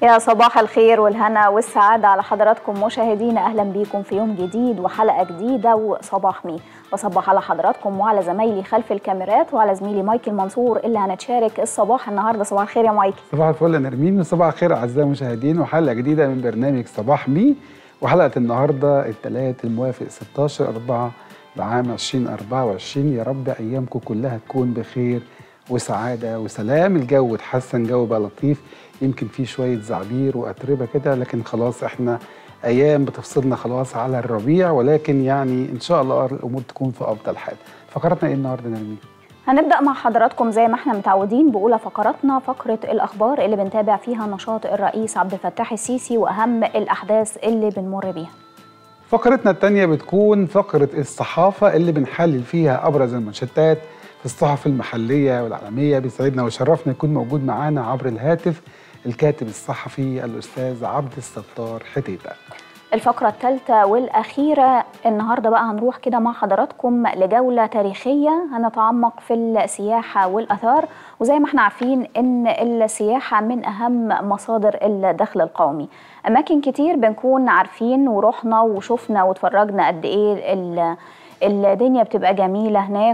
يا صباح الخير والهنا والسعادة على حضراتكم مشاهدينا أهلا بيكم في يوم جديد وحلقة جديدة وصباح مي بصبح على حضراتكم وعلى زمايلي خلف الكاميرات وعلى زميلي مايكل منصور اللي هنتشارك الصباح النهارده صباح الخير يا مايكل صباح الفل يا نرمين وصباح الخير اعزائي المشاهدين وحلقه جديده من برنامج صباح مي وحلقه النهارده الثلاث الموافق 16 4 لعام 2024 يا رب ايامكم كلها تكون بخير وسعاده وسلام الجو اتحسن جو بقى لطيف يمكن فيه شويه زعبير واتربه كده لكن خلاص احنا ايام بتفصلنا خلاص على الربيع ولكن يعني ان شاء الله الامور تكون في افضل حال فقرتنا ايه النهارده نرمين هنبدأ مع حضراتكم زي ما احنا متعودين بأولى فقراتنا فقرة الأخبار اللي بنتابع فيها نشاط الرئيس عبد الفتاح السيسي وأهم الأحداث اللي بنمر بيها فقرتنا الثانيه بتكون فقره الصحافه اللي بنحلل فيها ابرز المنشطات في الصحف المحليه والعالميه بيسعدنا ويشرفنا يكون موجود معانا عبر الهاتف الكاتب الصحفي الاستاذ عبد الستار حتيته الفقرة الثالثة والأخيرة النهاردة بقى هنروح كده مع حضراتكم لجولة تاريخية هنتعمق في السياحة والأثار وزي ما احنا عارفين إن السياحة من أهم مصادر الدخل القومي أماكن كتير بنكون عارفين ورحنا وشفنا واتفرجنا قد إيه ال- الدنيا بتبقى جميلة هناك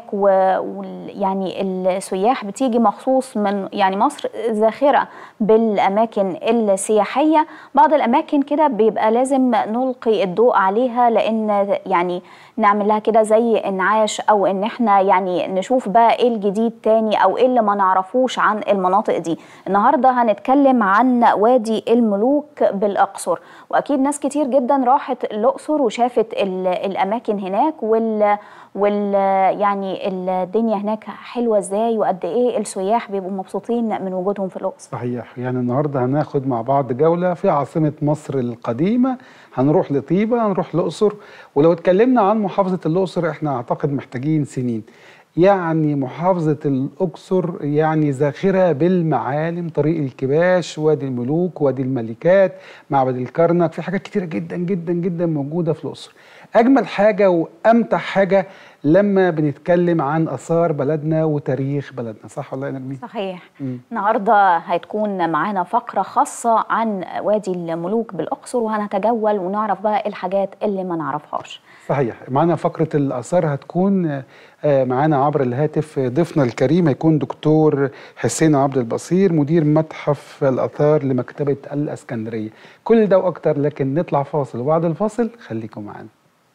ويعني السياح بتيجي مخصوص من يعني مصر زاخرة بالأماكن السياحية بعض الأماكن كده بيبقى لازم نلقي الضوء عليها لأن يعني نعمل لها كده زي انعاش أو إن احنا يعني نشوف بقى إيه الجديد تاني أو إيه اللي ما نعرفوش عن المناطق دي النهاردة هنتكلم عن وادي الملوك بالأقصر وأكيد ناس كتير جدا راحت الأقصر وشافت ال- الأماكن هناك وال وال يعني الدنيا هناك حلوه ازاي وقد ايه السياح بيبقوا مبسوطين من وجودهم في الاقصر صحيح يعني النهارده هناخد مع بعض جوله في عاصمه مصر القديمه هنروح لطيبه هنروح الاقصر ولو اتكلمنا عن محافظه الاقصر احنا اعتقد محتاجين سنين يعني محافظة الأقصر يعني زاخرة بالمعالم طريق الكباش وادي الملوك وادي الملكات معبد الكرنك في حاجات كتيرة جدا جدا جدا موجودة في الأقصر أجمل حاجة وأمتع حاجة لما بنتكلم عن آثار بلدنا وتاريخ بلدنا صح ولا يا نرمين؟ صحيح مم. النهارده هتكون معانا فقره خاصه عن وادي الملوك بالاقصر وهنتجول ونعرف بقى الحاجات اللي ما نعرفهاش صحيح معانا فقرة الآثار هتكون آه، معانا عبر الهاتف ضيفنا الكريم هيكون دكتور حسين عبد البصير مدير متحف الآثار لمكتبة الإسكندرية كل ده وأكتر لكن نطلع فاصل وبعد الفاصل خليكم معانا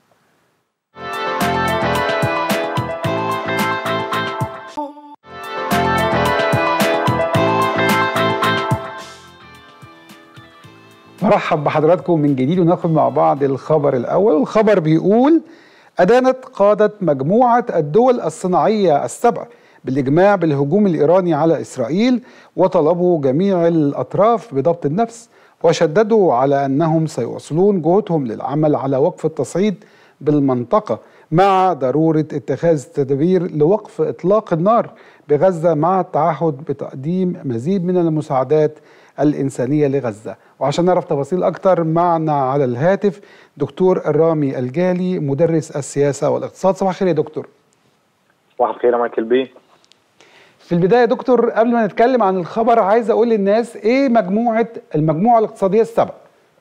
مرحب بحضراتكم من جديد وناخد مع بعض الخبر الأول الخبر بيقول أدانت قادة مجموعة الدول الصناعية السبع بالإجماع بالهجوم الإيراني على إسرائيل وطلبوا جميع الأطراف بضبط النفس وشددوا على أنهم سيواصلون جهودهم للعمل على وقف التصعيد بالمنطقة مع ضرورة اتخاذ تدابير لوقف إطلاق النار بغزة مع التعهد بتقديم مزيد من المساعدات الإنسانية لغزة وعشان نعرف تفاصيل أكتر معنا على الهاتف دكتور الرامي الجالي مدرس السياسة والاقتصاد صباح الخير يا دكتور صباح الخير يا مايكل بيه في البداية يا دكتور قبل ما نتكلم عن الخبر عايز أقول للناس إيه مجموعة المجموعة الاقتصادية السبع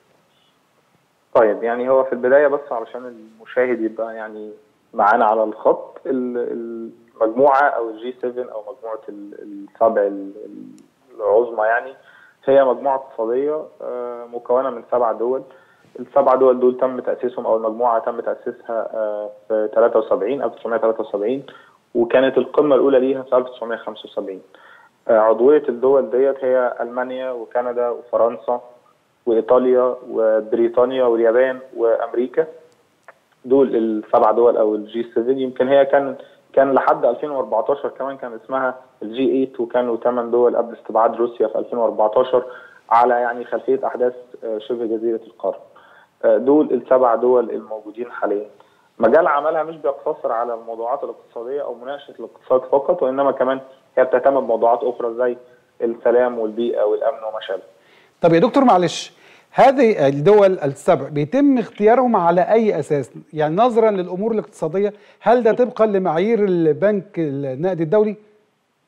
طيب يعني هو في البدايه بس علشان المشاهد يبقى يعني معانا على الخط ال- المجموعه او الجي 7 او مجموعه ال- السبع ال- العظمى يعني هي مجموعه اقتصاديه آه، مكونه من سبع دول السبع دول دول تم تاسيسهم او المجموعه تم تاسيسها آه، في 73 1973 وكانت القمه الاولى ليها في 1975 آه، عضويه الدول ديت هي المانيا وكندا وفرنسا وايطاليا وبريطانيا واليابان وامريكا دول السبع دول او الجي 7 يمكن هي كان كان لحد 2014 كمان كان اسمها الجي 8 وكانوا ثمان دول قبل استبعاد روسيا في 2014 على يعني خلفيه احداث آه، شبه جزيره القرن. آه، دول السبع دول الموجودين حاليا. مجال عملها مش بيقتصر على الموضوعات الاقتصاديه او مناقشه الاقتصاد فقط وانما كمان هي بتهتم بموضوعات اخرى زي السلام والبيئه والامن وما شابه. طب يا دكتور معلش هذه الدول السبع بيتم اختيارهم على أي أساس يعني نظرا للأمور الاقتصادية هل ده طبقا لمعايير البنك النقدي الدولي؟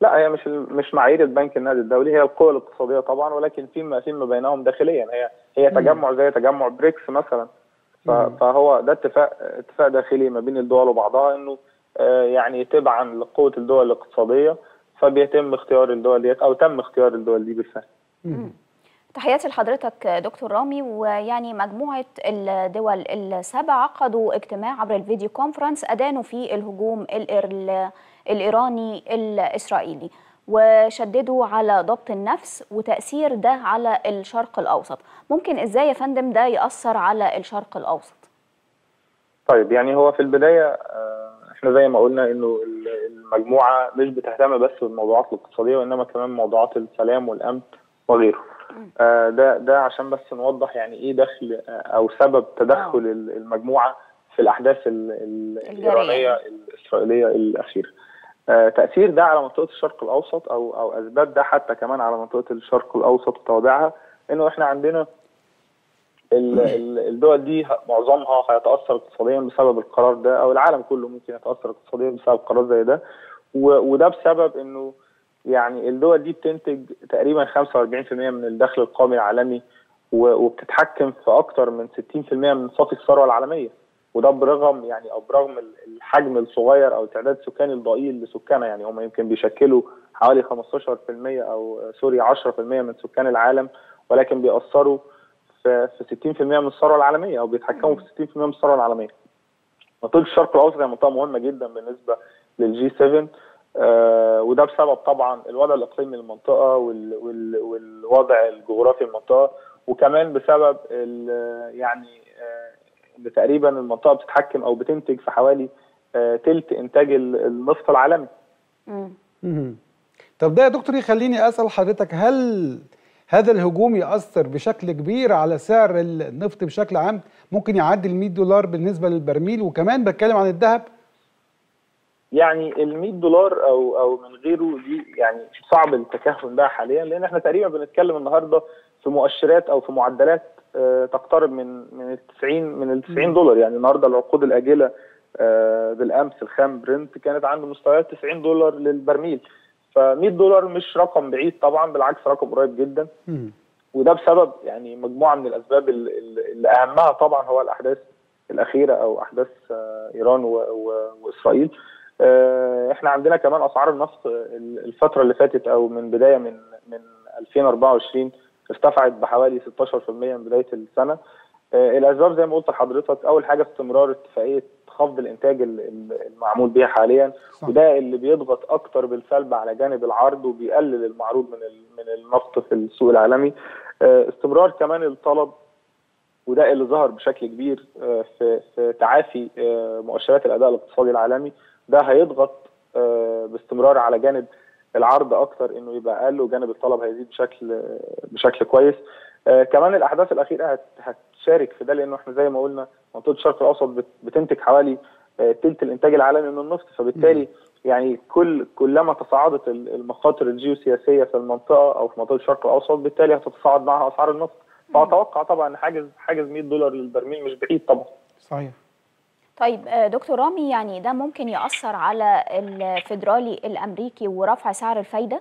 لا هي مش مش معايير البنك النقدي الدولي هي القوى الاقتصاديه طبعا ولكن فيما فيما بينهم داخليا هي هي تجمع زي تجمع بريكس مثلا فهو ده اتفاق اتفاق داخلي ما بين الدول وبعضها انه يعني تبعا لقوه الدول الاقتصاديه فبيتم اختيار الدول ديت او تم اختيار الدول دي بالفعل. تحياتي لحضرتك دكتور رامي ويعني مجموعة الدول السبع عقدوا اجتماع عبر الفيديو كونفرنس أدانوا فيه الهجوم الإيراني الإسرائيلي وشددوا على ضبط النفس وتأثير ده على الشرق الأوسط ممكن إزاي يا فندم ده يأثر على الشرق الأوسط طيب يعني هو في البداية احنا زي ما قلنا انه المجموعة مش بتهتم بس بالموضوعات الاقتصادية وإنما كمان موضوعات السلام والأمن وغيره آه ده ده عشان بس نوضح يعني ايه دخل او سبب تدخل آه. المجموعه في الاحداث الايرانيه الاسرائيليه الاخيره. آه تاثير ده على منطقه الشرق الاوسط او او اسباب ده حتى كمان على منطقه الشرق الاوسط وتوابعها انه احنا عندنا الدول دي معظمها هيتاثر اقتصاديا بسبب القرار ده او العالم كله ممكن يتاثر اقتصاديا بسبب قرار زي ده وده بسبب انه يعني الدول دي بتنتج تقريبا 45% من الدخل القومي العالمي وبتتحكم في اكثر من 60% من صافي الثروه العالميه وده برغم يعني او برغم الحجم الصغير او التعداد السكاني الضئيل لسكانها يعني هم يمكن بيشكلوا حوالي 15% او سوري 10% من سكان العالم ولكن بيأثروا في في 60% من الثروه العالميه او بيتحكموا في 60% من الثروه العالميه. منطقه الشرق الاوسط هي منطقه مهمه جدا بالنسبه للجي 7 آه وده بسبب طبعا الوضع الاقليمي للمنطقه وال وال والوضع الجغرافي للمنطقه وكمان بسبب يعني آه تقريبا المنطقه بتتحكم او بتنتج في حوالي آه تلت انتاج النفط العالمي. مم. طب ده يا دكتور يخليني اسال حضرتك هل هذا الهجوم ياثر بشكل كبير على سعر النفط بشكل عام ممكن يعدي ال 100 دولار بالنسبه للبرميل وكمان بتكلم عن الذهب يعني ال 100 دولار او او من غيره دي يعني صعب التكهن بها حاليا لان احنا تقريبا بنتكلم النهارده في مؤشرات او في معدلات آه تقترب من من ال 90 من ال 90 دولار يعني النهارده العقود الاجله آه بالامس الخام برنت كانت عند مستويات 90 دولار للبرميل ف 100 دولار مش رقم بعيد طبعا بالعكس رقم قريب جدا وده بسبب يعني مجموعه من الاسباب اللي اهمها طبعا هو الاحداث الاخيره او احداث آه ايران و و واسرائيل احنا عندنا كمان اسعار النفط الفتره اللي فاتت او من بدايه من من 2024 ارتفعت بحوالي 16% من بدايه السنه الاسباب زي ما قلت لحضرتك اول حاجه استمرار اتفاقيه خفض الانتاج المعمول بها حاليا صح. وده اللي بيضغط اكتر بالسلب على جانب العرض وبيقلل المعروض من من النفط في السوق العالمي استمرار كمان الطلب وده اللي ظهر بشكل كبير في في تعافي مؤشرات الاداء الاقتصادي العالمي ده هيضغط باستمرار على جانب العرض اكتر انه يبقى اقل وجانب الطلب هيزيد بشكل بشكل كويس كمان الاحداث الاخيره هتشارك في ده لانه احنا زي ما قلنا منطقه الشرق الاوسط بتنتج حوالي ثلث الانتاج العالمي من النفط فبالتالي يعني كل كلما تصاعدت المخاطر الجيوسياسيه في المنطقه او في منطقه الشرق الاوسط بالتالي هتتصاعد معها اسعار النفط فاتوقع طبعا ان حاجز حاجز 100 دولار للبرميل مش بعيد طبعا صحيح طيب دكتور رامي يعني ده ممكن يأثر على الفيدرالي الأمريكي ورفع سعر الفايدة؟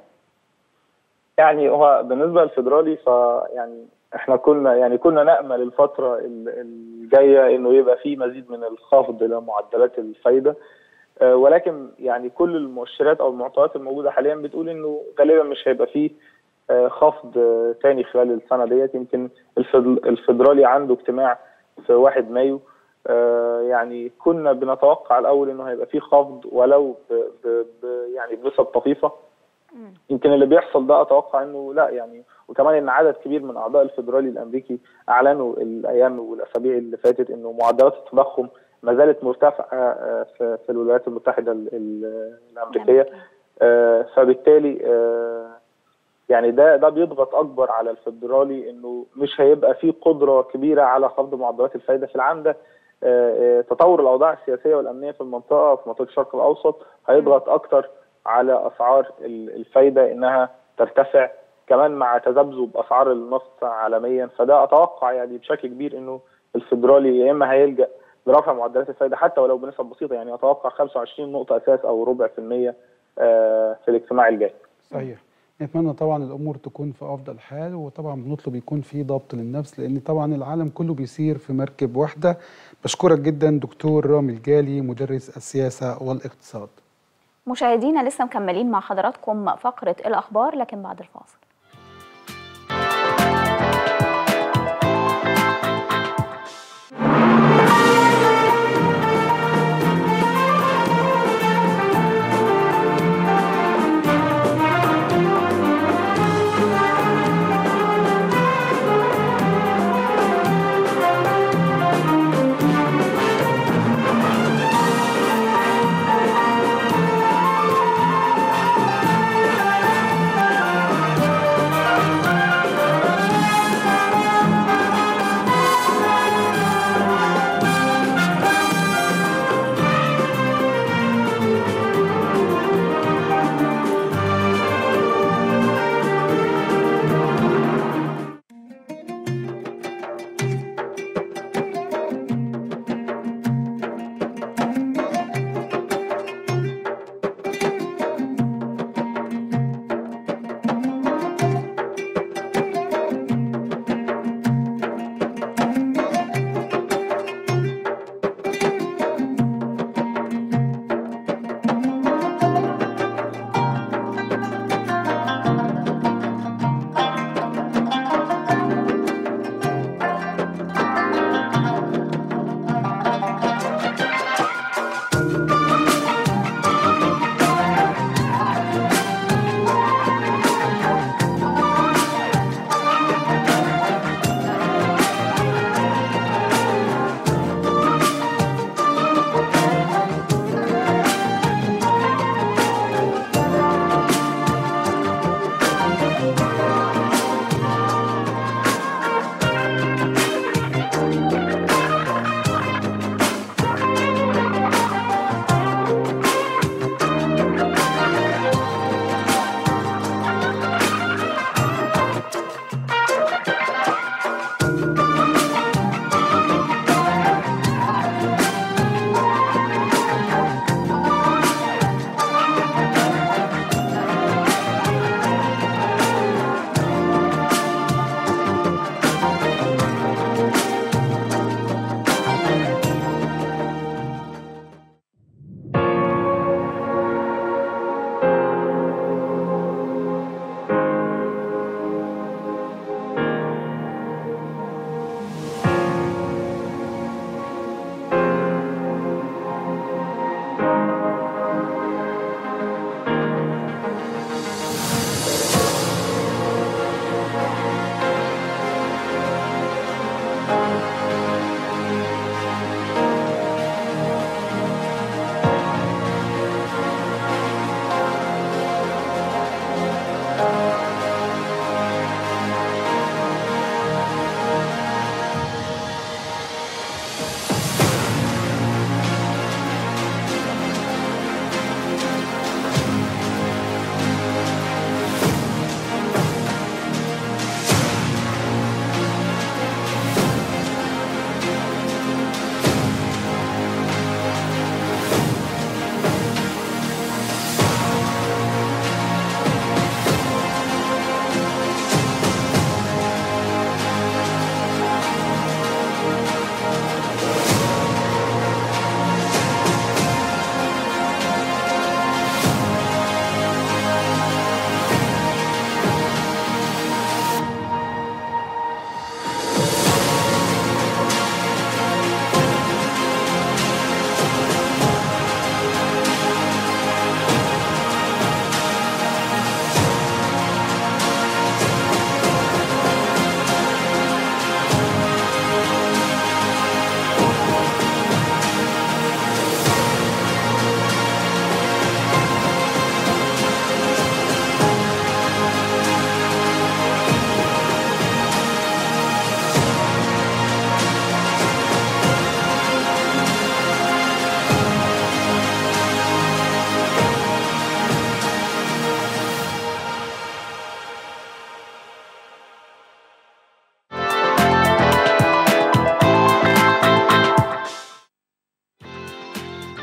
يعني هو بالنسبة للفيدرالي فيعني احنا كنا يعني كنا نأمل الفترة الجاية انه يبقى في مزيد من الخفض لمعدلات الفايدة ولكن يعني كل المؤشرات او المعطيات الموجودة حاليا بتقول انه غالبا مش هيبقى فيه خفض تاني خلال السنة ديت يمكن الفيدرالي عنده اجتماع في 1 مايو آه يعني كنا بنتوقع الاول انه هيبقى في خفض ولو ب ب ب يعني بنسب طفيفه يمكن اللي بيحصل ده اتوقع انه لا يعني وكمان ان عدد كبير من اعضاء الفيدرالي الامريكي اعلنوا الايام والاسابيع اللي فاتت انه معدلات التضخم ما زالت مرتفعه في, في الولايات المتحده الامريكيه آه فبالتالي آه يعني ده ده بيضغط اكبر على الفيدرالي انه مش هيبقى في قدره كبيره على خفض معدلات الفائده في العام ده تطور الاوضاع السياسيه والامنيه في المنطقه في منطقه الشرق الاوسط هيضغط اكتر على اسعار الفايده انها ترتفع كمان مع تذبذب اسعار النفط عالميا فده اتوقع يعني بشكل كبير انه الفيدرالي يا اما هيلجا لرفع معدلات الفائده حتى ولو بنسب بسيطه يعني اتوقع 25 نقطه اساس او ربع في الميه في الاجتماع الجاي. صحيح. نتمنى طبعا الامور تكون في افضل حال وطبعا بنطلب يكون في ضبط للنفس لان طبعا العالم كله بيسير في مركب واحده بشكرك جدا دكتور رامي الجالي مدرس السياسه والاقتصاد مشاهدينا لسه مكملين مع حضراتكم فقره الاخبار لكن بعد الفاصل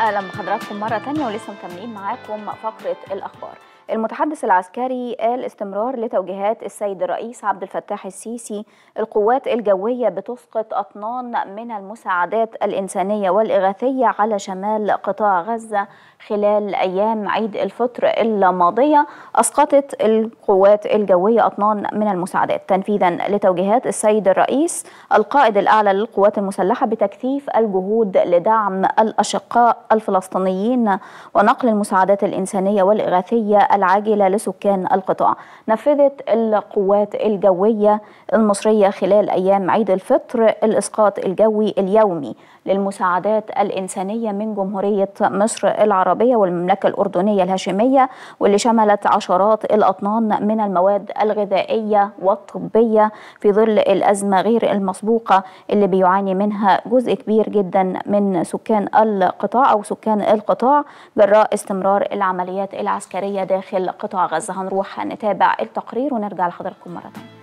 اهلا بحضراتكم مره تانية ولسه مكملين معاكم فقره الاخبار المتحدث العسكري قال استمرار لتوجيهات السيد الرئيس عبد الفتاح السيسي القوات الجويه بتسقط اطنان من المساعدات الانسانيه والاغاثيه على شمال قطاع غزه خلال ايام عيد الفطر الماضيه اسقطت القوات الجويه اطنان من المساعدات تنفيذا لتوجيهات السيد الرئيس القائد الاعلى للقوات المسلحه بتكثيف الجهود لدعم الاشقاء الفلسطينيين ونقل المساعدات الانسانيه والاغاثيه العاجله لسكان القطاع. نفذت القوات الجويه المصريه خلال ايام عيد الفطر الاسقاط الجوي اليومي للمساعدات الانسانيه من جمهوريه مصر العربيه والمملكه الاردنيه الهاشميه واللي شملت عشرات الاطنان من المواد الغذائيه والطبيه في ظل الازمه غير المسبوقه اللي بيعاني منها جزء كبير جدا من سكان القطاع او سكان القطاع جراء استمرار العمليات العسكريه داخل قطاع غزه هنروح نتابع التقرير ونرجع لحضراتكم مره ثانيه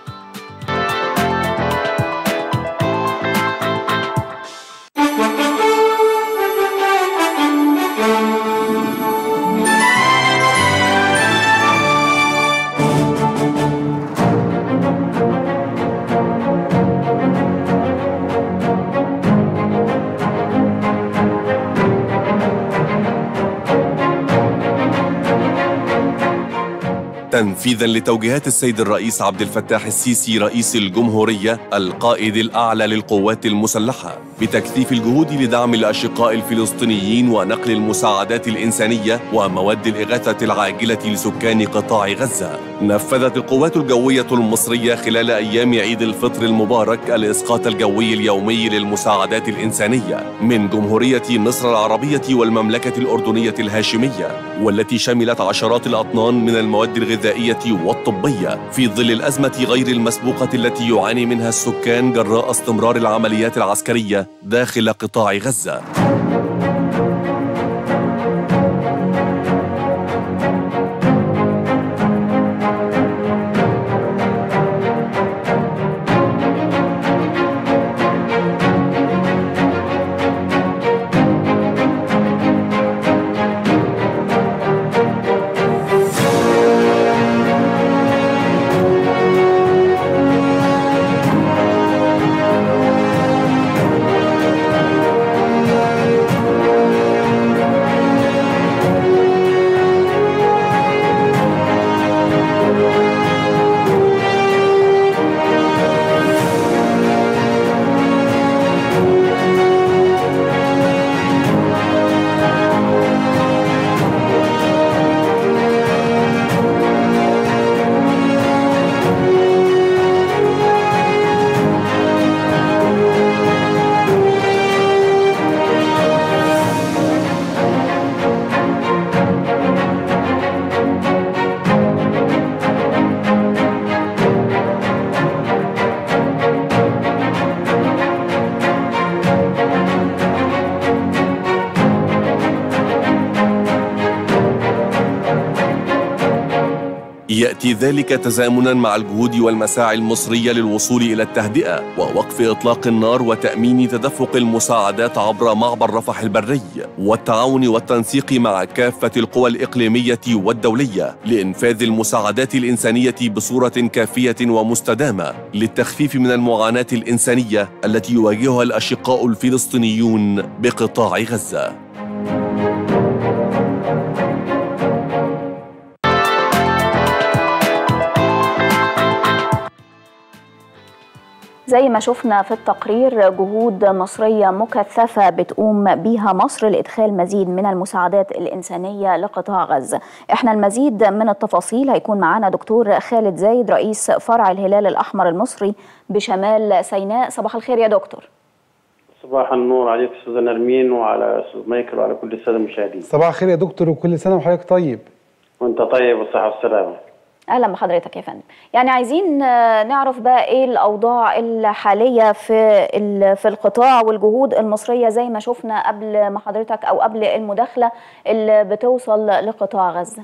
تنفيذا لتوجيهات السيد الرئيس عبد الفتاح السيسي رئيس الجمهورية القائد الأعلى للقوات المسلحة بتكثيف الجهود لدعم الأشقاء الفلسطينيين ونقل المساعدات الإنسانية ومواد الإغاثة العاجلة لسكان قطاع غزة نفذت القوات الجوية المصرية خلال أيام عيد الفطر المبارك الإسقاط الجوي اليومي للمساعدات الإنسانية من جمهورية مصر العربية والمملكة الأردنية الهاشمية والتي شملت عشرات الأطنان من المواد الغذائية والطبية في ظل الأزمة غير المسبوقة التي يعاني منها السكان جراء استمرار العمليات العسكرية داخل قطاع غزة ياتي ذلك تزامنا مع الجهود والمساعي المصريه للوصول الى التهدئه ووقف اطلاق النار وتامين تدفق المساعدات عبر معبر رفح البري والتعاون والتنسيق مع كافه القوى الاقليميه والدوليه لانفاذ المساعدات الانسانيه بصوره كافيه ومستدامه للتخفيف من المعاناه الانسانيه التي يواجهها الاشقاء الفلسطينيون بقطاع غزه زي ما شفنا في التقرير جهود مصرية مكثفة بتقوم بيها مصر لإدخال مزيد من المساعدات الإنسانية لقطاع غزة احنا المزيد من التفاصيل هيكون معنا دكتور خالد زايد رئيس فرع الهلال الأحمر المصري بشمال سيناء صباح الخير يا دكتور صباح النور عليك استاذ نرمين وعلى استاذ مايكل وعلى كل الساده المشاهدين صباح الخير يا دكتور وكل سنه وحضرتك طيب وانت طيب والصحه والسلامه اهلا بحضرتك يا فندم يعني عايزين نعرف بقى ايه الاوضاع الحاليه في في القطاع والجهود المصريه زي ما شفنا قبل ما حضرتك او قبل المداخله اللي بتوصل لقطاع غزه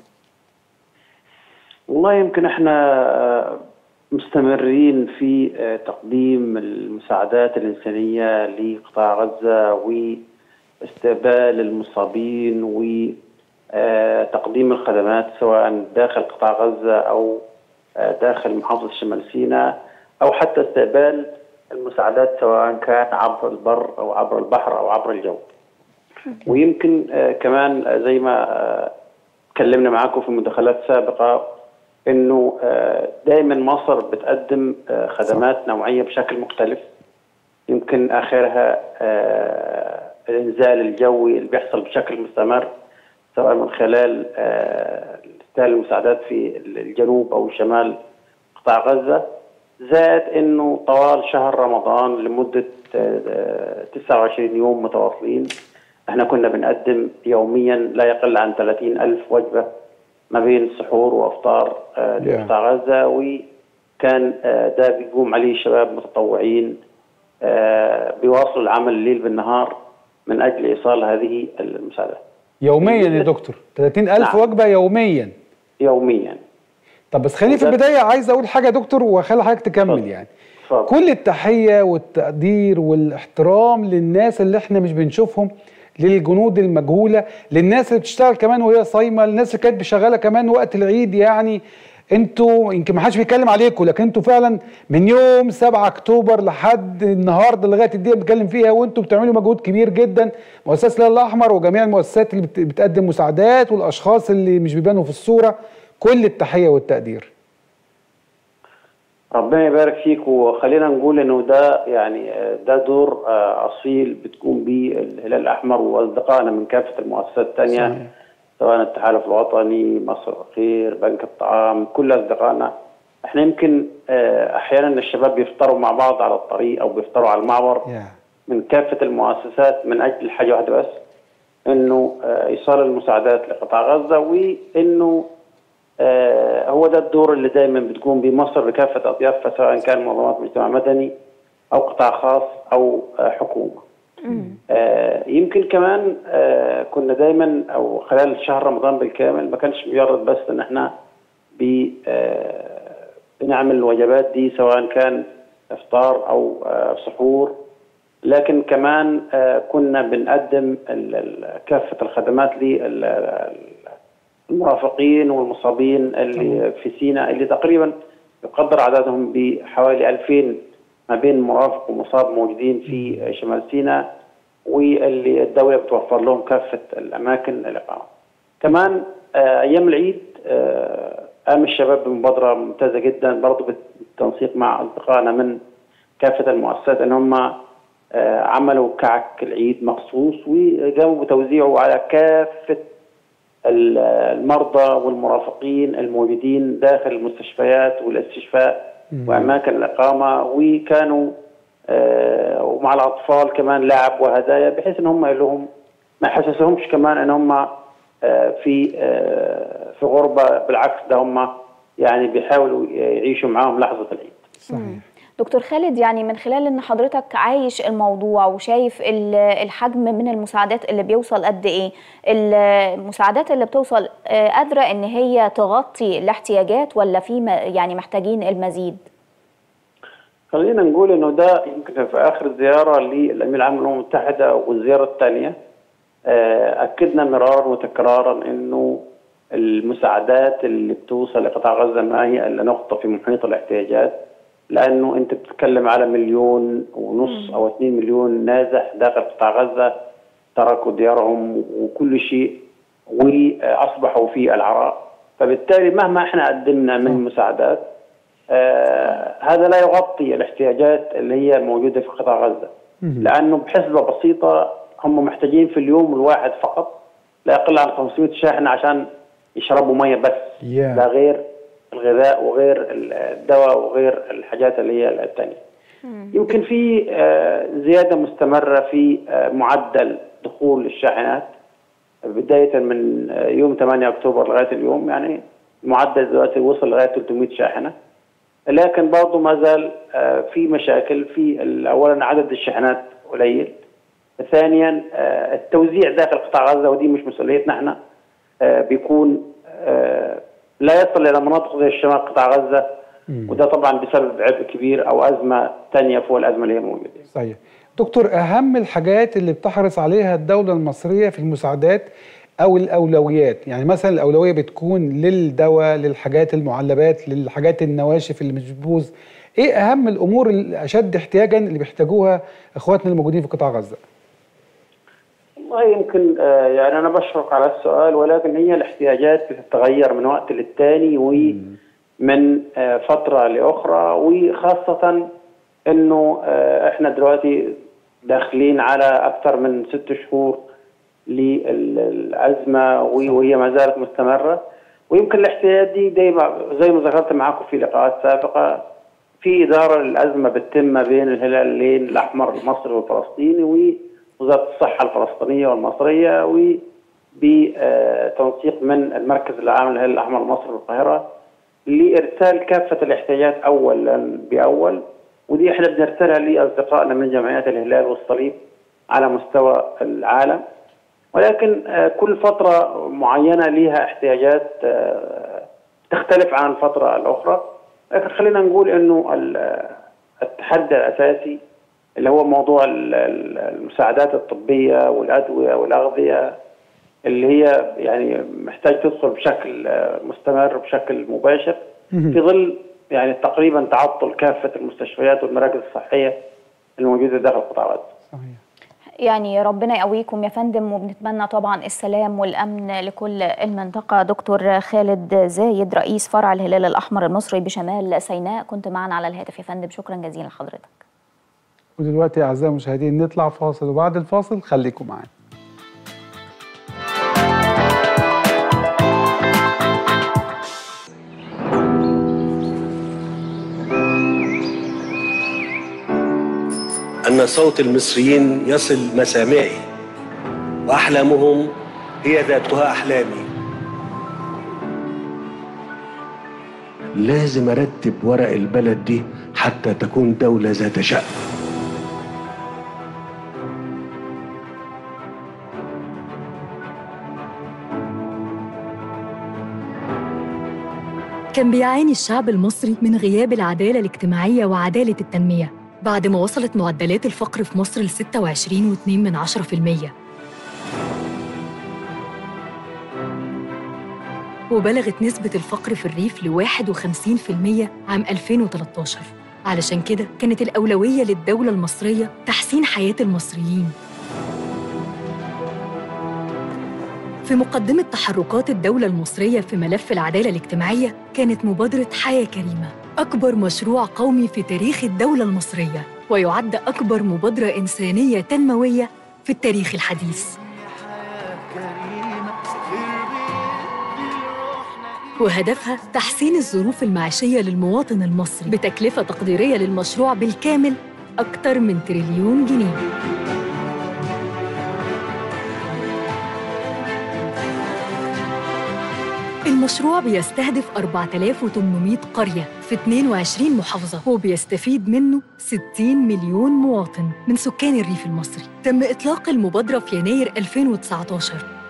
والله يمكن احنا مستمرين في تقديم المساعدات الإنسانية لقطاع غزة واستقبال المصابين وتقديم الخدمات سواء داخل قطاع غزة أو آه، داخل محافظة شمال سيناء أو حتى استقبال المساعدات سواء كان عبر البر أو عبر البحر أو عبر الجو ويمكن آه، كمان آه، زي ما آه، تكلمنا معاكم في مداخلات سابقة انه آه، دائما مصر بتقدم آه، خدمات نوعيه بشكل مختلف يمكن اخرها آه، الانزال الجوي اللي بيحصل بشكل مستمر سواء من خلال آه، استهلال المساعدات في الجنوب او شمال قطاع غزه زائد انه طوال شهر رمضان لمده آه، 29 يوم متواصلين احنا كنا بنقدم يوميا لا يقل عن 30 ألف وجبة ما بين سحور وافطار آه، Yeah. لقطاع غزة وكان آه، ده بيقوم عليه شباب متطوعين آه، بيواصلوا العمل الليل بالنهار من أجل إيصال هذه المساعدات يوميا يا دكتور 30000 نعم. وجبه يوميا يوميا طب بس خليني في وده- البدايه عايز اقول حاجه يا دكتور واخلي حضرتك تكمل اتفضل. يعني اتفضل. كل التحيه والتقدير والاحترام للناس اللي احنا مش بنشوفهم للجنود المجهوله للناس اللي بتشتغل كمان وهي صايمه للناس اللي كانت شغاله كمان وقت العيد يعني انتوا يمكن ما حدش بيتكلم عليكم لكن انتوا فعلا من يوم 7 اكتوبر لحد النهارده لغايه الدقيقه اللي بنتكلم فيها وانتوا بتعملوا مجهود كبير جدا مؤسسه الهلال الاحمر وجميع المؤسسات اللي بت- بتقدم مساعدات والاشخاص اللي مش بيبانوا في الصوره كل التحيه والتقدير ربنا يبارك فيك وخلينا نقول انه ده يعني آه، ده دور آه، اصيل بتقوم به الهلال الاحمر واصدقائنا من كافه المؤسسات الثانيه صحيح. سواء التحالف الوطني مصر الخير بنك الطعام كل اصدقائنا احنا يمكن آه، احيانا الشباب بيفطروا مع بعض على الطريق او بيفطروا على المعبر يا من كافه المؤسسات من اجل حاجه واحده بس انه آه، ايصال المساعدات لقطاع غزه وانه آه، هو ده الدور اللي دائما بتقوم به مصر بكافه اطيافها سواء كان منظمات مجتمع مدني او قطاع خاص او آه، حكومه. آه، يمكن كمان آه، كنا دايما او خلال شهر رمضان بالكامل ما كانش مجرد بس ان احنا ب آه، بنعمل الوجبات دي سواء كان افطار او آه، سحور لكن كمان آه، كنا بنقدم ال- ال- كافه الخدمات للمرافقين والمصابين اللي في سيناء اللي تقريبا يقدر عددهم بحوالي 2000 ما بين مرافق ومصاب موجودين في شمال سيناء واللي الدوله بتوفر لهم كافه الاماكن الاقامه. كمان آه، ايام العيد آه، قام الشباب بمبادره ممتازه جدا برضه بالتنسيق مع اصدقائنا من كافه المؤسسات ان هم آه، عملوا كعك العيد مخصوص وقاموا بتوزيعه على كافه ال- المرضى والمرافقين الموجودين داخل المستشفيات والاستشفاء واماكن الاقامه وكانوا آه، ومع الاطفال كمان لعب وهدايا بحيث ان هم لهم ما يحسسهمش كمان ان هم آه، في آه، في غربه بالعكس ده هم يعني بيحاولوا يعيشوا معاهم لحظه العيد. صحيح دكتور خالد يعني من خلال ان حضرتك عايش الموضوع وشايف ال- الحجم من المساعدات اللي بيوصل قد ايه المساعدات اللي بتوصل آه، قادرة ان هي تغطي الاحتياجات ولا في م- يعني محتاجين المزيد خلينا نقول انه ده يمكن في اخر زياره للامين العام للامم المتحده والزياره الثانيه آه، اكدنا مرارا وتكرارا انه المساعدات اللي بتوصل لقطاع غزه ما هي الا نقطه في محيط الاحتياجات لانه انت بتتكلم على مليون ونص او 2 مليون نازح داخل قطاع غزه تركوا ديارهم وكل شيء واصبحوا في العراء فبالتالي مهما احنا قدمنا من مساعدات آه هذا لا يغطي الاحتياجات اللي هي موجوده في قطاع غزه لانه بحسبه بسيطه هم محتاجين في اليوم الواحد فقط لا يقل عن 500 شاحنه عشان يشربوا ميه بس Yeah. لا غير الغذاء وغير الدواء وغير الحاجات اللي هي الثانيه يمكن في آه، زياده مستمره في آه، معدل دخول الشاحنات بدايه من آه، يوم 8 اكتوبر لغايه اليوم يعني المعدل دلوقتي وصل لغايه 300 شاحنه لكن برضه ما زال آه، في مشاكل في ال- اولا عدد الشاحنات قليل ثانيا آه، التوزيع داخل قطاع غزه ودي مش مسؤوليتنا احنا آه، بيكون آه، لا يصل الى مناطق زي الشمال قطاع غزه وده طبعا بسبب عبء كبير او ازمه ثانيه فوق الازمه اللي هي موجوده صحيح دكتور اهم الحاجات اللي بتحرص عليها الدوله المصريه في المساعدات او الاولويات يعني مثلا الاولويه بتكون للدواء للحاجات المعلبات للحاجات النواشف اللي مش بتبوظ ايه اهم الامور الاشد احتياجا اللي بيحتاجوها اخواتنا الموجودين في قطاع غزه والله يمكن آه، يعني انا بشفق على السؤال ولكن هي الاحتياجات بتتغير من وقت للتاني ومن آه، فتره لاخرى وخاصه انه آه، احنا دلوقتي داخلين على اكثر من ست شهور للازمه وهي ما زالت مستمره ويمكن الاحتياجات دي دايما زي ما ذكرت معكم في لقاءات سابقه في اداره للازمه بتتم ما بين الهلالين الاحمر المصري والفلسطيني ووزاره الصحه الفلسطينيه والمصريه وبتنسيق من المركز العام للهلال الاحمر المصري بالقاهره لارسال كافه الاحتياجات اولا باول ودي احنا بنرسلها لاصدقائنا من جمعيات الهلال والصليب على مستوى العالم ولكن آه، كل فتره معينه لها احتياجات آه، تختلف عن الفتره الاخرى لكن خلينا نقول انه ال- التحدي الاساسي اللي هو موضوع ال- ال- المساعدات الطبيه والادويه والاغذيه اللي هي يعني محتاج تدخل بشكل آه، مستمر بشكل مباشر في ظل يعني تقريبا تعطل كافه المستشفيات والمراكز الصحيه الموجوده داخل قطاع غزه. صحيح يعني ربنا يقويكم يا فندم وبنتمنى طبعا السلام والامن لكل المنطقه دكتور خالد زايد رئيس فرع الهلال الاحمر المصري بشمال سيناء كنت معنا على الهاتف يا فندم شكرا جزيلا لحضرتك ودلوقتي يا اعزائي المشاهدين نطلع فاصل وبعد الفاصل خليكم معانا أن صوت المصريين يصل مسامعي وأحلامهم هي ذاتها أحلامي لازم أرتب ورق البلد دي حتى تكون دولة ذات شأن كان بيعاني الشعب المصري من غياب العدالة الاجتماعية وعدالة التنمية بعد ما وصلت معدلات الفقر في مصر ل 26.2 من 10% وبلغت نسبة الفقر في الريف ل 51% عام 2013 علشان كده كانت الأولوية للدولة المصرية تحسين حياة المصريين في مقدمة تحركات الدولة المصرية في ملف العدالة الاجتماعية كانت مبادرة حياة كريمة أكبر مشروع قومي في تاريخ الدولة المصرية ويعد أكبر مبادرة إنسانية تنموية في التاريخ الحديث وهدفها تحسين الظروف المعيشية للمواطن المصري بتكلفة تقديرية للمشروع بالكامل أكثر من تريليون جنيه المشروع بيستهدف 4800 قرية في 22 محافظة وبيستفيد منه 60 مليون مواطن من سكان الريف المصري تم إطلاق المبادرة في يناير 2019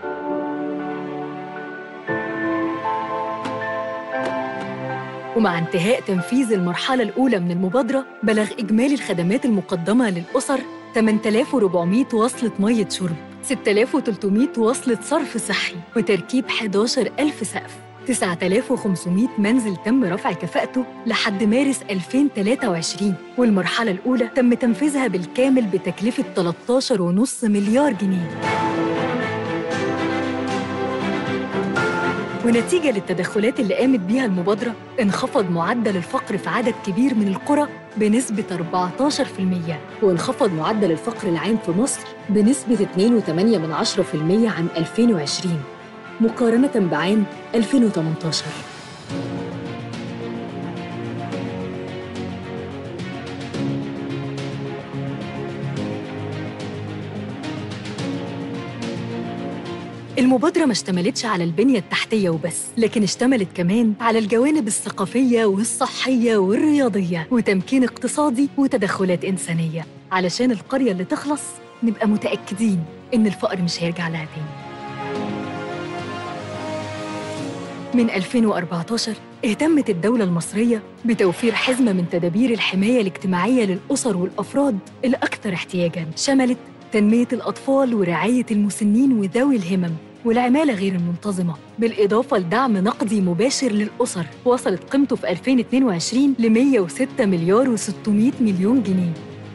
ومع انتهاء تنفيذ المرحلة الأولى من المبادرة بلغ إجمالي الخدمات المقدمة للأسر 8400 وصلة مية شرب 6300 وصلة صرف صحي وتركيب 11000 سقف 9500 منزل تم رفع كفاءته لحد مارس 2023 والمرحلة الأولى تم تنفيذها بالكامل بتكلفة 13.5 مليار جنيه ونتيجة للتدخلات اللي قامت بيها المبادرة انخفض معدل الفقر في عدد كبير من القرى بنسبة 14% وانخفض معدل الفقر العام في مصر بنسبة 2.8% عام 2020 مقارنة بعام 2018 المبادرة ما اشتملتش على البنية التحتية وبس لكن اشتملت كمان على الجوانب الثقافية والصحية والرياضية وتمكين اقتصادي وتدخلات إنسانية علشان القرية اللي تخلص نبقى متأكدين إن الفقر مش هيرجع لها تاني من 2014 اهتمت الدولة المصرية بتوفير حزمة من تدابير الحماية الاجتماعية للأسر والأفراد الأكثر احتياجاً شملت تنمية الأطفال ورعاية المسنين وذوي الهمم والعمالة غير المنتظمة بالإضافة لدعم نقدي مباشر للأسر وصلت قيمته في 2022 ل 106 مليار و600 مليون جنيه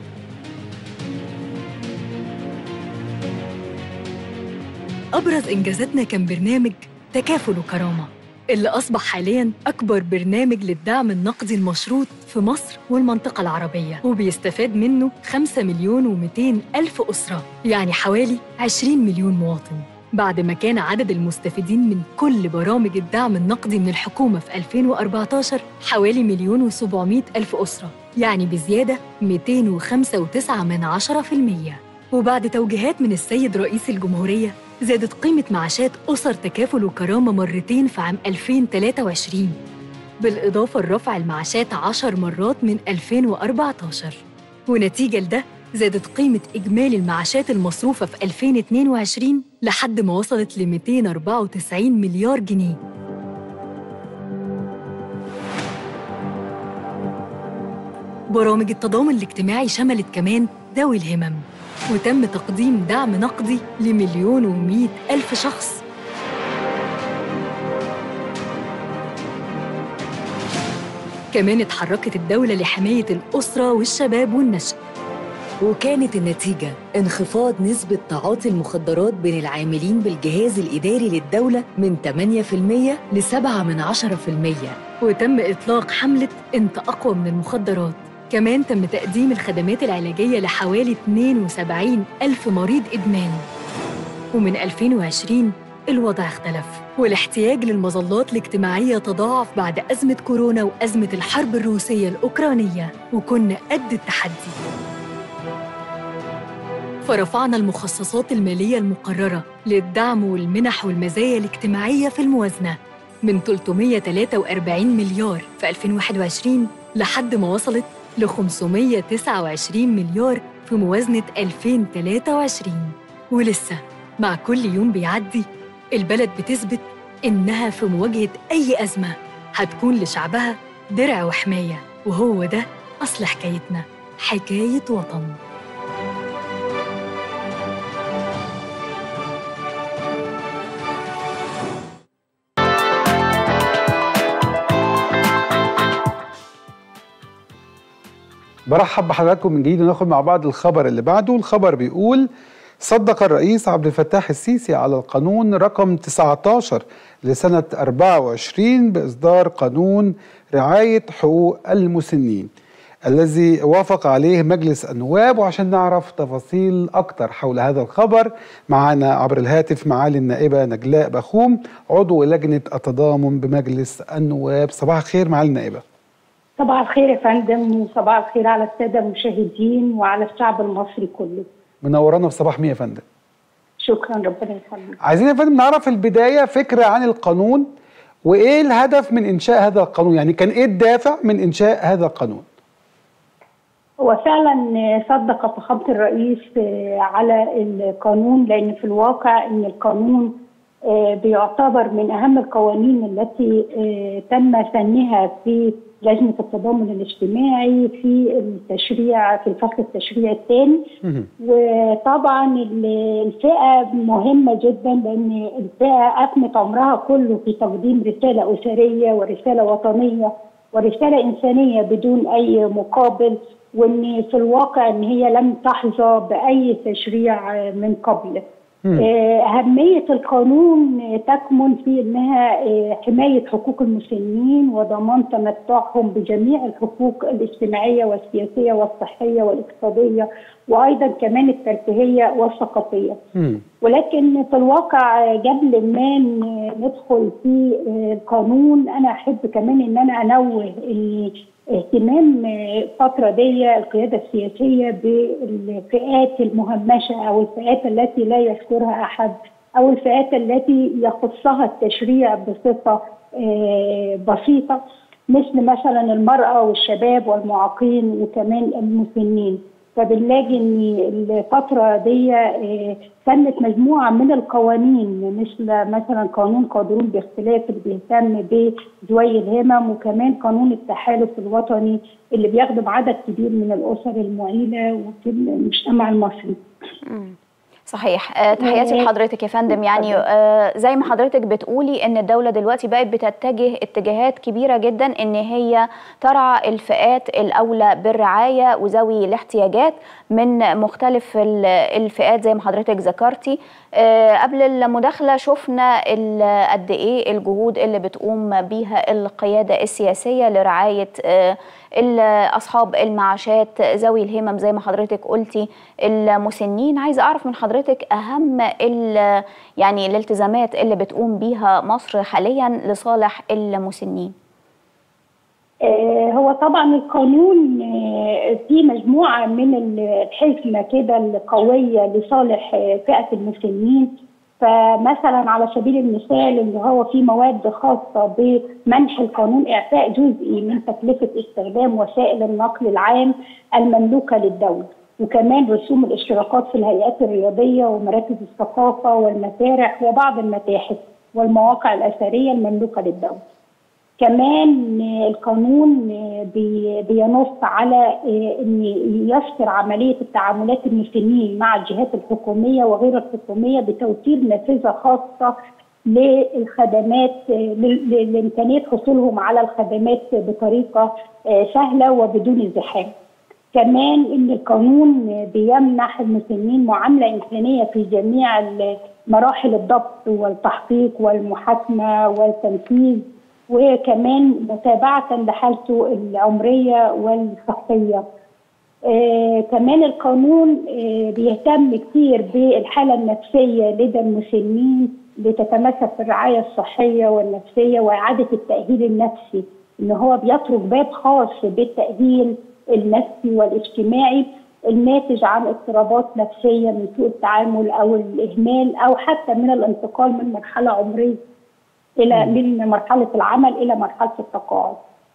أبرز إنجازاتنا كان برنامج تكافل وكرامة اللي أصبح حالياً أكبر برنامج للدعم النقدي المشروط في مصر والمنطقة العربية وبيستفاد منه 5 مليون و200 ألف أسرة يعني حوالي 20 مليون مواطن بعد ما كان عدد المستفيدين من كل برامج الدعم النقدي من الحكومة في 2014 حوالي مليون و700 ألف أسرة يعني بزيادة 205.9 من عشرة في المية وبعد توجيهات من السيد رئيس الجمهورية زادت قيمة معاشات أسر تكافل وكرامة مرتين في عام 2023 بالإضافة لرفع المعاشات عشر مرات من 2014 ونتيجة لده زادت قيمة إجمالي المعاشات المصروفة في 2022 لحد ما وصلت ل 294 مليار جنيه برامج التضامن الاجتماعي شملت كمان ذوي الهمم وتم تقديم دعم نقدي لمليون ومئة ألف شخص كمان اتحركت الدولة لحماية الأسرة والشباب والنشء وكانت النتيجة انخفاض نسبة تعاطي المخدرات بين العاملين بالجهاز الإداري للدولة من 8% ل 7 من 10% وتم إطلاق حملة أنت أقوى من المخدرات كمان تم تقديم الخدمات العلاجية لحوالي 72 ألف مريض إدمان ومن 2020 الوضع اختلف والاحتياج للمظلات الاجتماعية تضاعف بعد أزمة كورونا وأزمة الحرب الروسية الأوكرانية وكنا قد التحدي فرفعنا المخصصات المالية المقررة للدعم والمنح والمزايا الاجتماعية في الموازنة من 343 مليار في 2021 لحد ما وصلت ل 529 مليار في موازنة 2023 ولسه مع كل يوم بيعدي البلد بتثبت إنها في مواجهة أي أزمة هتكون لشعبها درع وحماية وهو ده أصل حكايتنا حكاية وطن برحب بحضراتكم من جديد وناخد مع بعض الخبر اللي بعده الخبر بيقول صدق الرئيس عبد الفتاح السيسي على القانون رقم 19 لسنة 24 بإصدار قانون رعاية حقوق المسنين الذي وافق عليه مجلس النواب وعشان نعرف تفاصيل أكتر حول هذا الخبر معنا عبر الهاتف معالي النائبة نجلاء بخوم عضو لجنة التضامن بمجلس النواب صباح الخير معالي النائبة صباح الخير يا فندم وصباح الخير على السادة المشاهدين وعلى الشعب المصري كله منورانا في صباح مية يا فندم شكرا ربنا يخليك عايزين يا فندم نعرف البداية فكرة عن القانون وإيه الهدف من إنشاء هذا القانون يعني كان إيه الدافع من إنشاء هذا القانون هو فعلا صدق فخامة الرئيس على القانون لأن في الواقع أن القانون بيعتبر من أهم القوانين التي تم سنها في لجنة التضامن الاجتماعي في التشريع في الفصل التشريعي الثاني وطبعا الفئة مهمة جدا لأن الفئة أفنت عمرها كله في تقديم رسالة أسرية ورسالة وطنية ورسالة إنسانية بدون أي مقابل وان في الواقع ان هي لم تحظى باي تشريع من قبل أهمية القانون تكمن في أنها حماية حقوق المسنين وضمان تمتعهم بجميع الحقوق الاجتماعية والسياسية والصحية والاقتصادية وأيضا كمان الترفيهية والثقافية ولكن في الواقع قبل ما ندخل في القانون أنا أحب كمان أن أنا أنوه أن اهتمام الفترة دي القيادة السياسية بالفئات المهمشة أو الفئات التي لا يذكرها أحد أو الفئات التي يخصها التشريع بصفة بسيطة مثل مثلا المرأة والشباب والمعاقين وكمان المسنين فبنلاقي ان الفتره دي آه، سنت مجموعه من القوانين مثل مثلا قانون قادرون باختلاف اللي بيهتم بذوي الهمم وكمان قانون التحالف الوطني اللي بيخدم عدد كبير من الاسر المعيله وفي المجتمع المصري. صحيح آه، تحياتي آه، لحضرتك يا فندم يعني اتفضل. آه، زي ما حضرتك بتقولي ان الدولة دلوقتي بقت بتتجه اتجاهات كبيرة جدا ان هي ترعى الفئات الاولى بالرعاية وذوي الاحتياجات من مختلف ال- الفئات زي ما حضرتك ذكرتي آه، قبل المداخلة شفنا ال- قد ايه الجهود اللي بتقوم بيها القيادة السياسية لرعاية آه، ال- اصحاب المعاشات ذوي الهمم زي ما حضرتك قلتي المسنين عايزه اعرف من حضرتك اهم ال- يعني الالتزامات اللي بتقوم بيها مصر حاليا لصالح المسنين آه، هو طبعا القانون آه، فيه مجموعة من الحزمة كده القوية لصالح آه، فئة المسنين فمثلا على سبيل المثال اللي هو في مواد خاصة بمنح القانون إعفاء جزئي من تكلفة استخدام وسائل النقل العام المملوكة للدولة وكمان رسوم الاشتراكات في الهيئات الرياضية ومراكز الثقافة والمسارح وبعض المتاحف والمواقع الأثرية المملوكة للدولة كمان القانون بي- بينص على ان يسر عمليه التعاملات المسنين مع الجهات الحكوميه وغير الحكوميه بتوفير نافذه خاصه للخدمات ل- ل- لامكانيه حصولهم على الخدمات بطريقه سهله وبدون ازدحام. كمان ان القانون بيمنح المسنين معامله انسانيه في جميع مراحل الضبط والتحقيق والمحاكمه والتنفيذ وكمان متابعه لحالته العمريه والصحيه. آه كمان القانون آه بيهتم كتير بالحاله النفسيه لدى المسنين لتتمثل في الرعايه الصحيه والنفسيه واعاده التاهيل النفسي ان هو بيترك باب خاص بالتاهيل النفسي والاجتماعي الناتج عن اضطرابات نفسيه من سوء التعامل او الاهمال او حتى من الانتقال من مرحله عمريه الى من مرحله العمل الى مرحله التقاعد.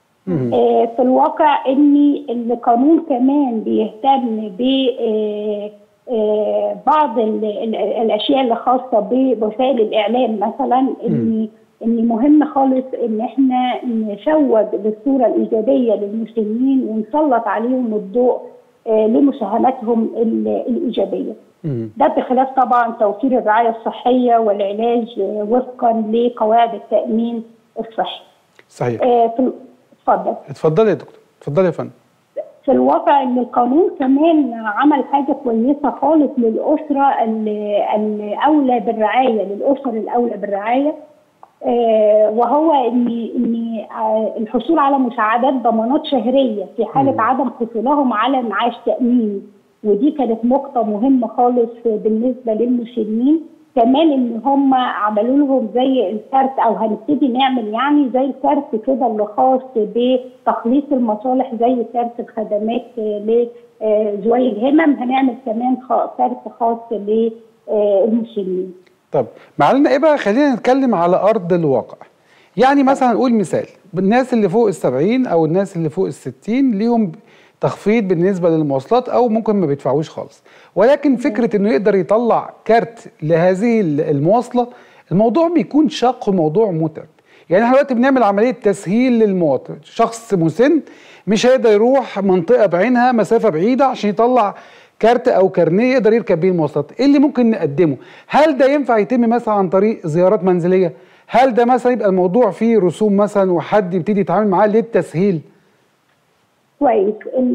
آه في الواقع ان القانون كمان بيهتم ب آه آه بعض ال ال الاشياء اللي خاصه بوسائل الاعلام مثلا ان ان مهم خالص ان احنا نسوق بالصوره الايجابيه للمسنين ونسلط عليهم الضوء آه لمساهماتهم الايجابيه. ده بخلاف طبعا توفير الرعايه الصحيه والعلاج آه وفقا لقواعد التامين الصحي. صحيح. آه في اتفضل. اتفضلي يا دكتور، اتفضلي يا فندم. في الواقع ان القانون كمان عمل حاجه كويسه خالص للاسره الاولى بالرعايه للاسر الاولى بالرعايه آه وهو ان ان آه الحصول على مساعدات ضمانات شهريه في حاله م. عدم حصولهم على معاش تاميني ودي كانت نقطه مهمه خالص بالنسبه للمسنين كمان ان هم عملوا لهم زي الكارت او هنبتدي نعمل يعني زي الكارت كده اللي خاص بتخليص المصالح زي كارت الخدمات لذوي الهمم هنعمل كمان كارت خاص للمسنين. طب معلنا ايه بقى خلينا نتكلم على ارض الواقع. يعني مثلا نقول مثال الناس اللي فوق السبعين او الناس اللي فوق الستين ليهم تخفيض بالنسبه للمواصلات او ممكن ما بيدفعوش خالص ولكن فكره انه يقدر يطلع كارت لهذه المواصله الموضوع بيكون شاق وموضوع متعب يعني احنا دلوقتي بنعمل عمليه تسهيل للمواطن شخص مسن مش هيقدر يروح منطقه بعينها مسافه بعيده عشان يطلع كارت او كارنيه يقدر يركب بيه المواصلات ايه اللي ممكن نقدمه هل ده ينفع يتم مثلا عن طريق زيارات منزليه هل ده مثلا يبقى الموضوع فيه رسوم مثلا وحد يبتدي يتعامل معاه للتسهيل كويس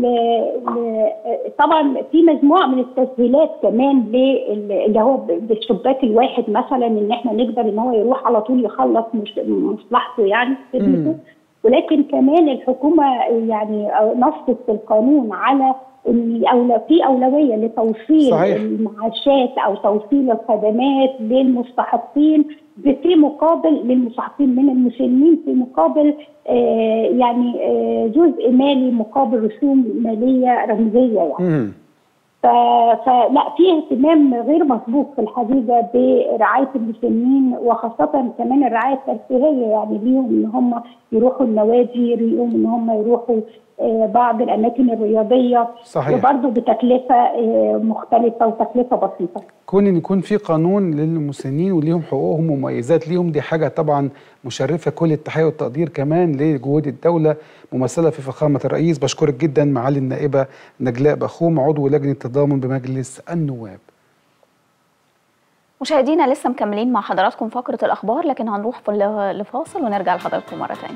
طبعا في مجموعه من التسهيلات كمان اللي هو بالشباك الواحد مثلا ان احنا نقدر ان هو يروح على طول يخلص مصلحته يعني خدمته ولكن كمان الحكومه يعني نصت في القانون على ان أولى في اولويه لتوصيل صحيح. المعاشات او توصيل الخدمات للمستحقين في مقابل للمستحقين من المسنين في مقابل آه يعني آه جزء مالي مقابل رسوم ماليه رمزيه يعني. فلا في اهتمام غير مسبوق في الحقيقه برعايه المسنين وخاصه كمان الرعايه الترفيهيه يعني ليهم ان هم يروحوا النوادي ليهم ان هم يروحوا آه، بعض الاماكن الرياضيه صحيح. وبرضه بتكلفه آه، مختلفه وتكلفه بسيطه كون ان يكون في قانون للمسنين وليهم حقوقهم ومميزات ليهم دي حاجه طبعا مشرفه كل التحيه والتقدير كمان لجهود الدوله ممثله في فخامه الرئيس بشكرك جدا معالي النائبه نجلاء بخوم عضو لجنه التضامن بمجلس النواب مشاهدينا لسه مكملين مع حضراتكم فقرة الأخبار لكن هنروح في لفاصل ونرجع لحضراتكم مرة تانية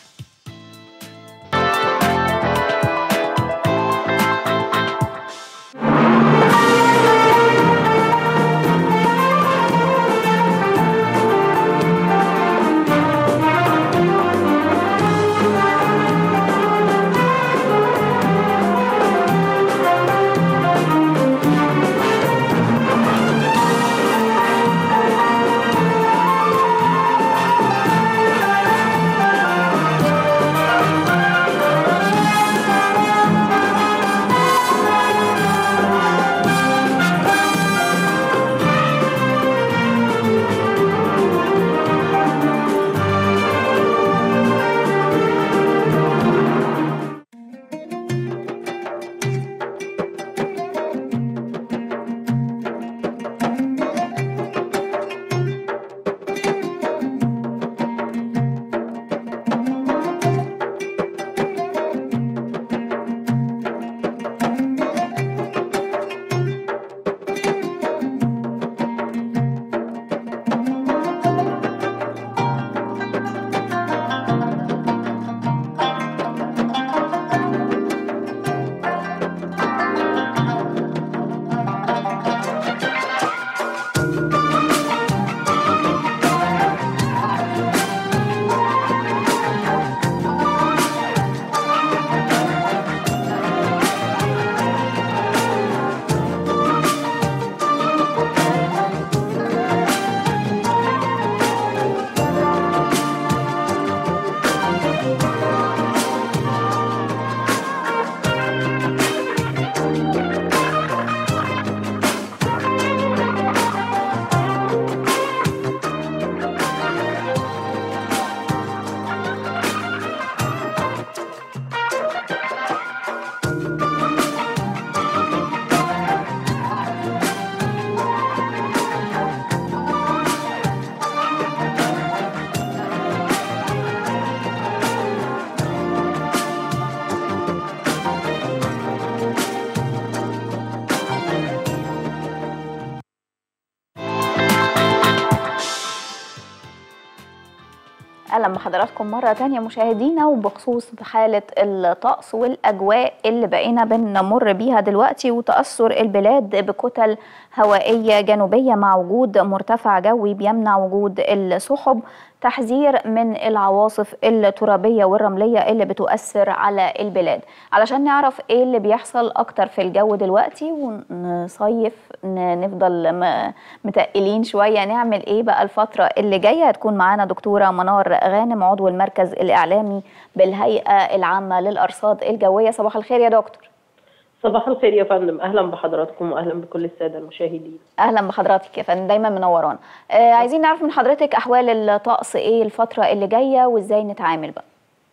اهلا بحضراتكم مره تانية مشاهدينا وبخصوص حاله الطقس والاجواء اللي بقينا بنمر بيها دلوقتي وتاثر البلاد بكتل هوائيه جنوبيه مع وجود مرتفع جوي بيمنع وجود السحب تحذير من العواصف الترابيه والرمليه اللي بتؤثر على البلاد علشان نعرف ايه اللي بيحصل اكتر في الجو دلوقتي ونصيف ن- نفضل م- متقلين شويه نعمل ايه بقى الفتره اللي جايه هتكون معانا دكتوره منار غانم عضو المركز الاعلامي بالهيئه العامه للارصاد الجويه صباح الخير يا دكتور صباح الخير يا فندم اهلا بحضراتكم واهلا بكل الساده المشاهدين اهلا بحضرتك يا فندم دايما منورانا آه عايزين نعرف من حضرتك احوال الطقس ايه الفتره اللي جايه وازاي نتعامل بقى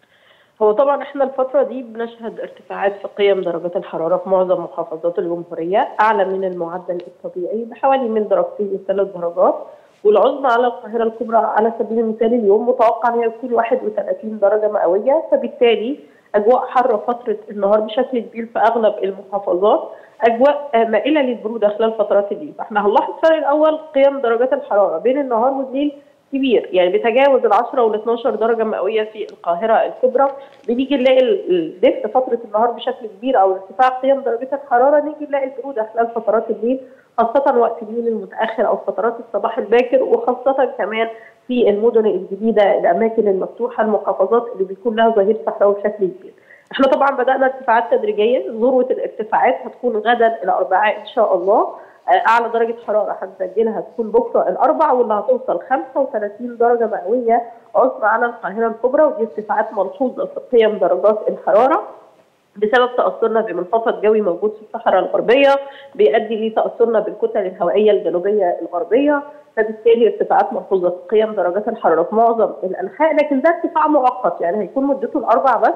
هو طبعا احنا الفتره دي بنشهد ارتفاعات في قيم درجات الحراره في معظم محافظات الجمهوريه اعلى من المعدل الطبيعي بحوالي من درجتين لثلاث درجات والعظمى على القاهره الكبرى على سبيل المثال اليوم متوقع ان هي تكون 31 درجه مئويه فبالتالي اجواء حاره فتره النهار بشكل كبير في اغلب المحافظات اجواء آه، مائله للبروده خلال فترات الليل فاحنا هنلاحظ فرق الاول قيم درجات الحراره بين النهار والليل كبير يعني بيتجاوز ال 10 وال 12 درجه مئويه في القاهره الكبرى بنيجي نلاقي ال- الدفء فتره النهار بشكل كبير او ارتفاع قيم درجات الحراره نيجي نلاقي البروده خلال فترات الليل خاصه وقت الليل المتاخر او فترات الصباح الباكر وخاصه كمان في المدن الجديده الاماكن المفتوحه المحافظات اللي بيكون لها ظهير صحراوي بشكل كبير. احنا طبعا بدانا ارتفاعات تدريجيه ذروه الارتفاعات هتكون غدا الاربعاء ان شاء الله آه، اعلى درجه حراره هنسجلها تكون بكره الاربع واللي هتوصل 35 درجه مئويه عظمى على القاهره الكبرى ودي ارتفاعات ملحوظه في قيم درجات الحراره بسبب تاثرنا بمنخفض جوي موجود في الصحراء الغربيه بيؤدي لتاثرنا بالكتل الهوائيه الجنوبيه الغربيه فبالتالي ارتفاعات ملحوظه في قيم درجات الحراره في معظم الانحاء لكن ده ارتفاع مؤقت يعني هيكون مدته الاربع بس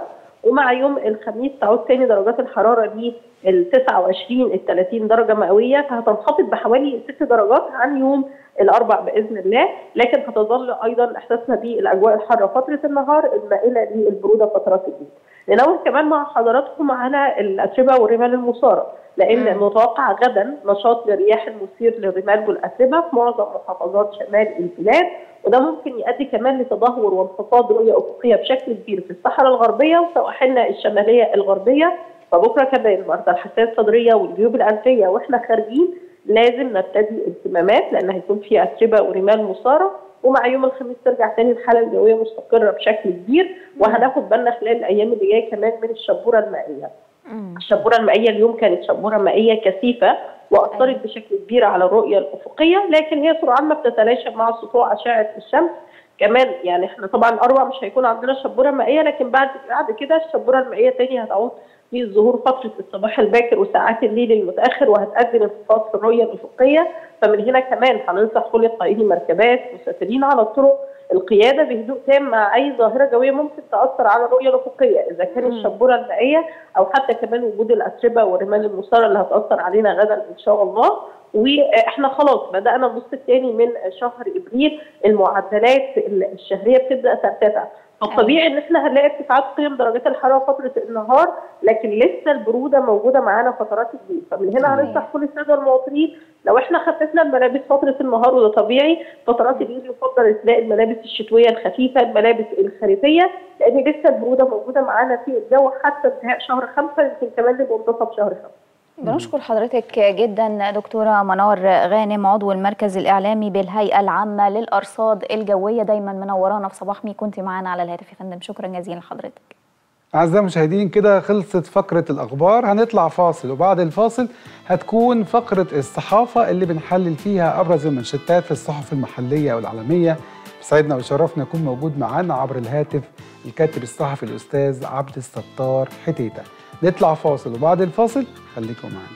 ومع يوم الخميس تعود تاني درجات الحراره لل 29 ال 30 درجه مئويه فهتنخفض بحوالي 6 درجات عن يوم الاربع باذن الله لكن هتظل ايضا احساسنا بالاجواء الحاره فتره النهار المائله للبروده فترات الليل. ننوه كمان مع حضراتكم على الاتربه والرمال المثاره لان متوقع غدا نشاط للرياح المثير للرمال والاتربه في معظم محافظات شمال البلاد وده ممكن يؤدي كمان لتدهور وانخفاض رؤيه افقيه بشكل كبير في الصحراء الغربيه وسواحلنا الشماليه الغربيه فبكره كمان مرضى الحساسيه الصدريه والجيوب الانفيه واحنا خارجين لازم نبتدي التمامات لان هيكون في اتربه ورمال مثاره ومع يوم الخميس ترجع تاني الحاله الجويه مستقره بشكل كبير وهناخد بالنا خلال الايام اللي جايه كمان من الشبوره المائيه. الشبوره المائيه اليوم كانت شبوره مائيه كثيفه واثرت بشكل كبير على الرؤيه الافقيه لكن هي سرعان ما بتتلاشى مع سطوع اشعه الشمس كمان يعني احنا طبعا الاربع مش هيكون عندنا شبوره مائيه لكن بعد بعد كده الشبوره المائيه تاني هتعود في ظهور فتره الصباح الباكر وساعات الليل المتاخر وهتؤدي لانخفاض في الرؤيه الافقيه فمن هنا كمان هننصح كل قائدي مركبات مسافرين على الطرق القياده بهدوء تام مع اي ظاهره جويه ممكن تاثر على الرؤيه الافقيه اذا كان الشبوره المائيه او حتى كمان وجود الاتربه والرمال المثاره اللي هتاثر علينا غدا ان شاء الله واحنا خلاص بدانا النص الثاني من شهر ابريل المعدلات الشهريه بتبدا ترتفع فالطبيعي ان احنا هنلاقي ارتفاعات قيم درجات الحراره فتره النهار لكن لسه البروده موجوده معانا فترات الليل فمن هنا هننصح كل الساده المواطنين لو احنا خففنا الملابس فتره النهار وده طبيعي فترات الليل يفضل تلاقي الملابس الشتويه الخفيفه الملابس الخريفيه لان لسه البروده موجوده معانا في الجو حتى انتهاء شهر خمسه يمكن كمان لمنتصف شهر خمسه بنشكر حضرتك جدا دكتورة منار غانم عضو المركز الإعلامي بالهيئة العامة للأرصاد الجوية دايما منورانا في صباح مي كنت معانا على الهاتف يا فندم شكرا جزيلا لحضرتك أعزائي المشاهدين كده خلصت فقرة الأخبار هنطلع فاصل وبعد الفاصل هتكون فقرة الصحافة اللي بنحلل فيها أبرز المنشطات في الصحف المحلية والعالمية سعدنا وشرفنا يكون موجود معانا عبر الهاتف الكاتب الصحفي الأستاذ عبد الستار حتيته نطلع فاصل وبعد الفاصل خليكم معانا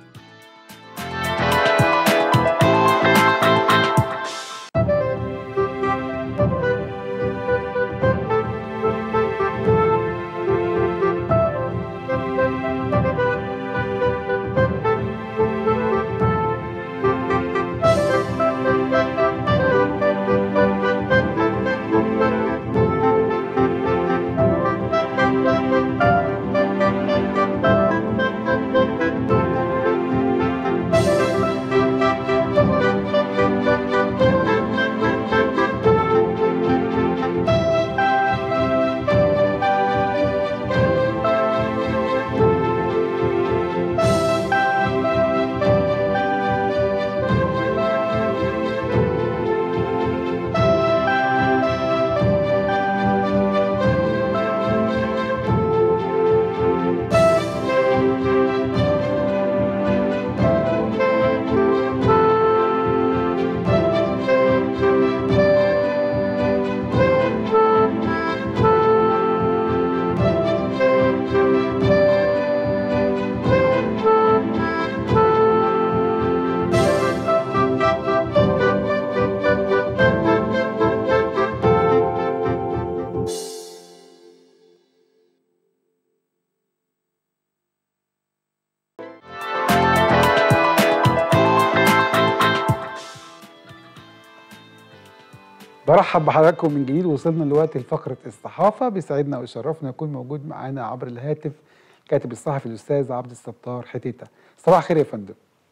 برحب بحضراتكم من جديد وصلنا دلوقتي لفقره الصحافه بيسعدنا ويشرفنا يكون موجود معانا عبر الهاتف كاتب الصحفي الاستاذ عبد الستار حتيته صباح الخير يا فندم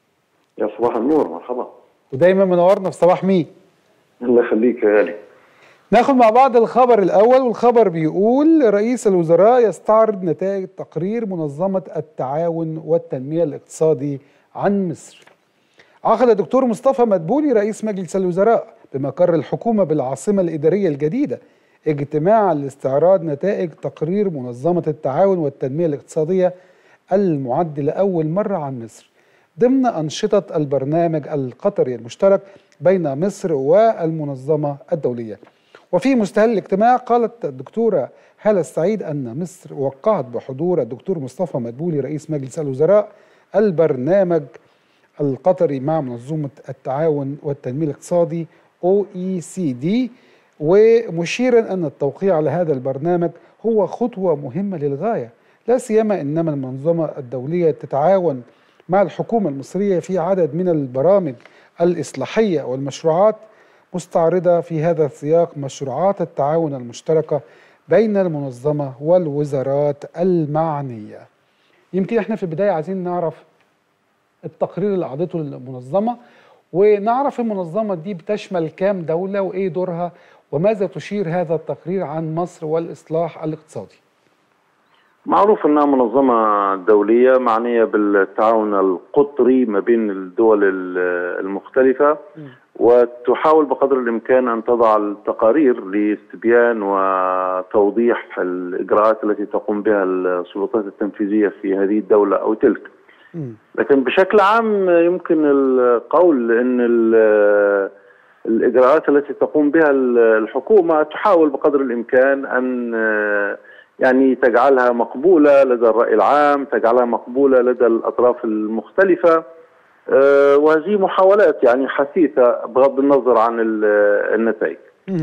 يا صباح النور مرحبا ودايما منورنا في صباح مين الله يخليك يا غالي ناخد مع بعض الخبر الاول والخبر بيقول رئيس الوزراء يستعرض نتائج تقرير منظمه التعاون والتنميه الاقتصادي عن مصر عقد الدكتور مصطفى مدبولي رئيس مجلس الوزراء بمقر الحكومة بالعاصمة الإدارية الجديدة اجتماعا لاستعراض نتائج تقرير منظمة التعاون والتنمية الاقتصادية المعد لأول مرة عن مصر ضمن أنشطة البرنامج القطري المشترك بين مصر والمنظمة الدولية وفي مستهل الاجتماع قالت الدكتورة هالة السعيد أن مصر وقعت بحضور الدكتور مصطفى مدبولي رئيس مجلس الوزراء البرنامج القطري مع منظومة التعاون والتنمية الاقتصادي OECD ومشيرا أن التوقيع على هذا البرنامج هو خطوة مهمة للغاية لا سيما إنما المنظمة الدولية تتعاون مع الحكومة المصرية في عدد من البرامج الإصلاحية والمشروعات مستعرضة في هذا السياق مشروعات التعاون المشتركة بين المنظمة والوزارات المعنية يمكن احنا في البداية عايزين نعرف التقرير اللي أعطته المنظمة ونعرف المنظمة دي بتشمل كام دولة وإيه دورها وماذا تشير هذا التقرير عن مصر والإصلاح الاقتصادي معروف انها منظمه دوليه معنيه بالتعاون القطري ما بين الدول ال- المختلفه وتحاول بقدر الامكان ان تضع التقارير لاستبيان وتوضيح الاجراءات التي تقوم بها السلطات التنفيذيه في هذه الدوله او تلك. لكن بشكل عام يمكن القول ان ال- الاجراءات التي تقوم بها الحكومه تحاول بقدر الامكان ان يعني تجعلها مقبوله لدى الراي العام، تجعلها مقبوله لدى الاطراف المختلفه آه، وهذه محاولات يعني حثيثه بغض النظر عن ال- النتائج.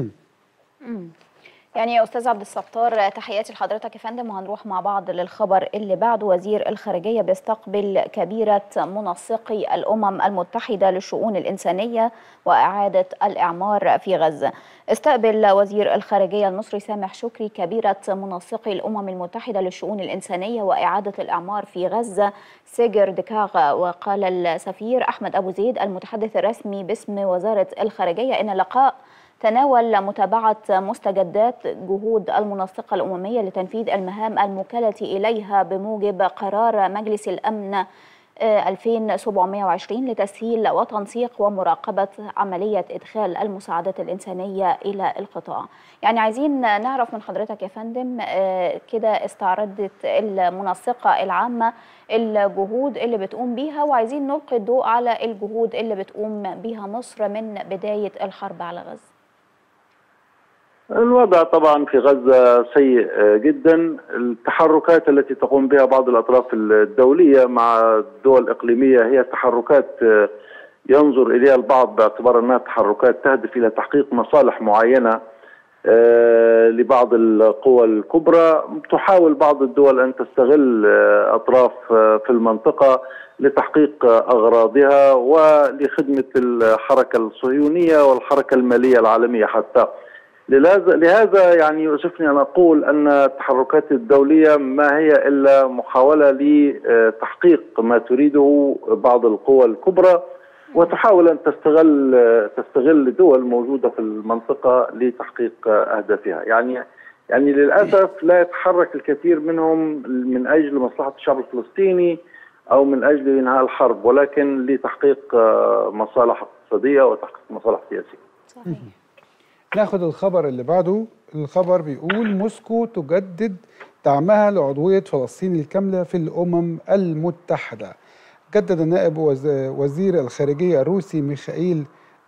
يعني يا استاذ عبد الستار تحياتي لحضرتك يا فندم وهنروح مع بعض للخبر اللي بعده وزير الخارجيه بيستقبل كبيره منسقي الامم المتحده للشؤون الانسانيه واعاده الاعمار في غزه. استقبل وزير الخارجيه المصري سامح شكري كبيره منسقي الامم المتحده للشؤون الانسانيه واعاده الاعمار في غزه سيجر دكاغ وقال السفير احمد ابو زيد المتحدث الرسمي باسم وزاره الخارجيه ان اللقاء تناول متابعة مستجدات جهود المنسقة الأممية لتنفيذ المهام الموكلة إليها بموجب قرار مجلس الأمن آه، 2720 لتسهيل وتنسيق ومراقبة عملية إدخال المساعدات الإنسانية إلى القطاع يعني عايزين نعرف من حضرتك يا فندم آه، كده استعرضت المنسقة العامة الجهود اللي بتقوم بيها وعايزين نلقي الضوء على الجهود اللي بتقوم بيها مصر من بداية الحرب على غزة الوضع طبعا في غزة سيء آه، جدا التحركات التي تقوم بها بعض الأطراف الدولية مع الدول الإقليمية هي تحركات آه، ينظر إليها البعض باعتبار أنها تحركات تهدف إلى تحقيق مصالح معينة آه، لبعض القوى الكبرى تحاول بعض الدول أن تستغل آه، أطراف آه، في المنطقة لتحقيق آه، أغراضها ولخدمة الحركة الصهيونية والحركة المالية العالمية حتى لهذا لهذا يعني يؤسفني ان اقول ان التحركات الدوليه ما هي الا محاوله لتحقيق ما تريده بعض القوى الكبرى وتحاول ان تستغل تستغل دول موجوده في المنطقه لتحقيق اهدافها يعني يعني للاسف لا يتحرك الكثير منهم من اجل مصلحه الشعب الفلسطيني او من اجل انهاء الحرب ولكن لتحقيق مصالح اقتصاديه وتحقيق مصالح سياسيه. صحيح. ناخد الخبر اللي بعده الخبر بيقول موسكو تجدد دعمها لعضوية فلسطين الكاملة في الأمم المتحدة جدد نائب وز- وزير الخارجية الروسي ميخائيل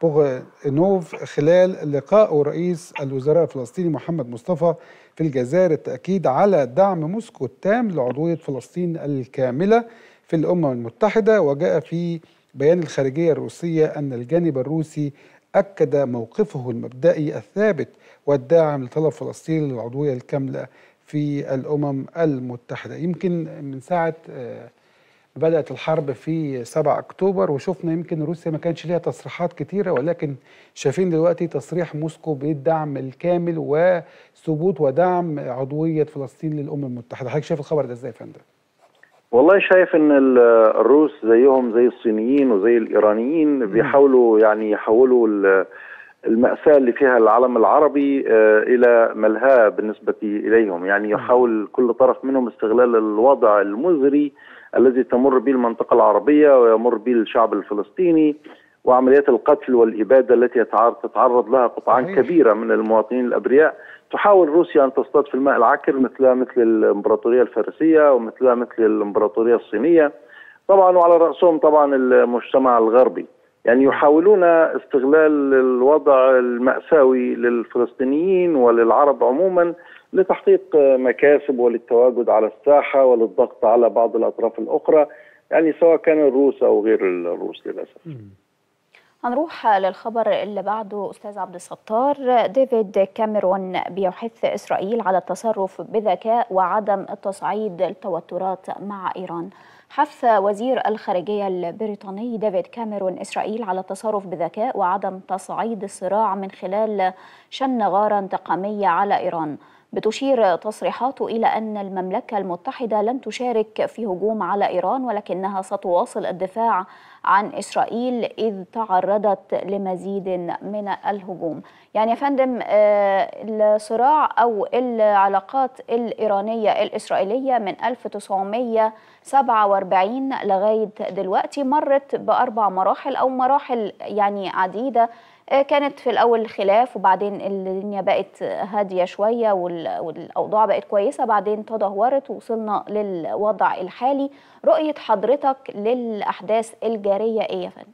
بوغنوف خلال لقائه رئيس الوزراء الفلسطيني محمد مصطفى في الجزائر التأكيد على دعم موسكو التام لعضوية فلسطين الكاملة في الأمم المتحدة وجاء في بيان الخارجية الروسية أن الجانب الروسي أكد موقفه المبدئي الثابت والداعم لطلب فلسطين للعضوية الكاملة في الأمم المتحدة يمكن من ساعة آه، بدأت الحرب في 7 أكتوبر وشفنا يمكن روسيا ما كانش ليها تصريحات كتيرة ولكن شايفين دلوقتي تصريح موسكو بالدعم الكامل وثبوت ودعم عضوية فلسطين للأمم المتحدة حضرتك شايف الخبر ده ازاي يا فندم؟ والله شايف ان ال- الروس زيهم زي الصينيين وزي الايرانيين بيحاولوا يعني يحولوا ال- المأساة اللي فيها العالم العربي آه، إلى ملهاة بالنسبة إليهم يعني يحاول كل طرف منهم استغلال الوضع المزري الذي تمر به المنطقة العربية ويمر به الشعب الفلسطيني وعمليات القتل والإبادة التي يتعر- تتعرض لها قطاعا صحيح. كبيرة من المواطنين الأبرياء تحاول روسيا أن تصطاد في الماء العكر مثلها مثل الإمبراطورية الفارسية ومثلها مثل الإمبراطورية الصينية طبعا وعلى رأسهم طبعا المجتمع الغربي يعني يحاولون استغلال الوضع المأساوي للفلسطينيين وللعرب عموما لتحقيق مكاسب وللتواجد على الساحة وللضغط على بعض الأطراف الأخرى يعني سواء كان الروس أو غير الروس للأسف هنروح للخبر اللي بعده أستاذ عبد الستار ديفيد كاميرون بيحث إسرائيل على التصرف بذكاء وعدم التصعيد التوترات مع إيران حث وزير الخارجية البريطاني ديفيد كاميرون إسرائيل على التصرف بذكاء وعدم تصعيد الصراع من خلال شن غارة انتقامية على إيران بتشير تصريحاته إلى أن المملكة المتحدة لن تشارك في هجوم على إيران ولكنها ستواصل الدفاع عن إسرائيل إذ تعرضت لمزيد من الهجوم يعني يا فندم الصراع أو العلاقات الإيرانية الإسرائيلية من 1947 لغاية دلوقتي مرت بأربع مراحل أو مراحل يعني عديدة كانت في الأول خلاف وبعدين الدنيا بقت هادية شوية والأوضاع بقت كويسة بعدين تدهورت ووصلنا للوضع الحالي رؤية حضرتك للأحداث الجارية إيه يا فندم؟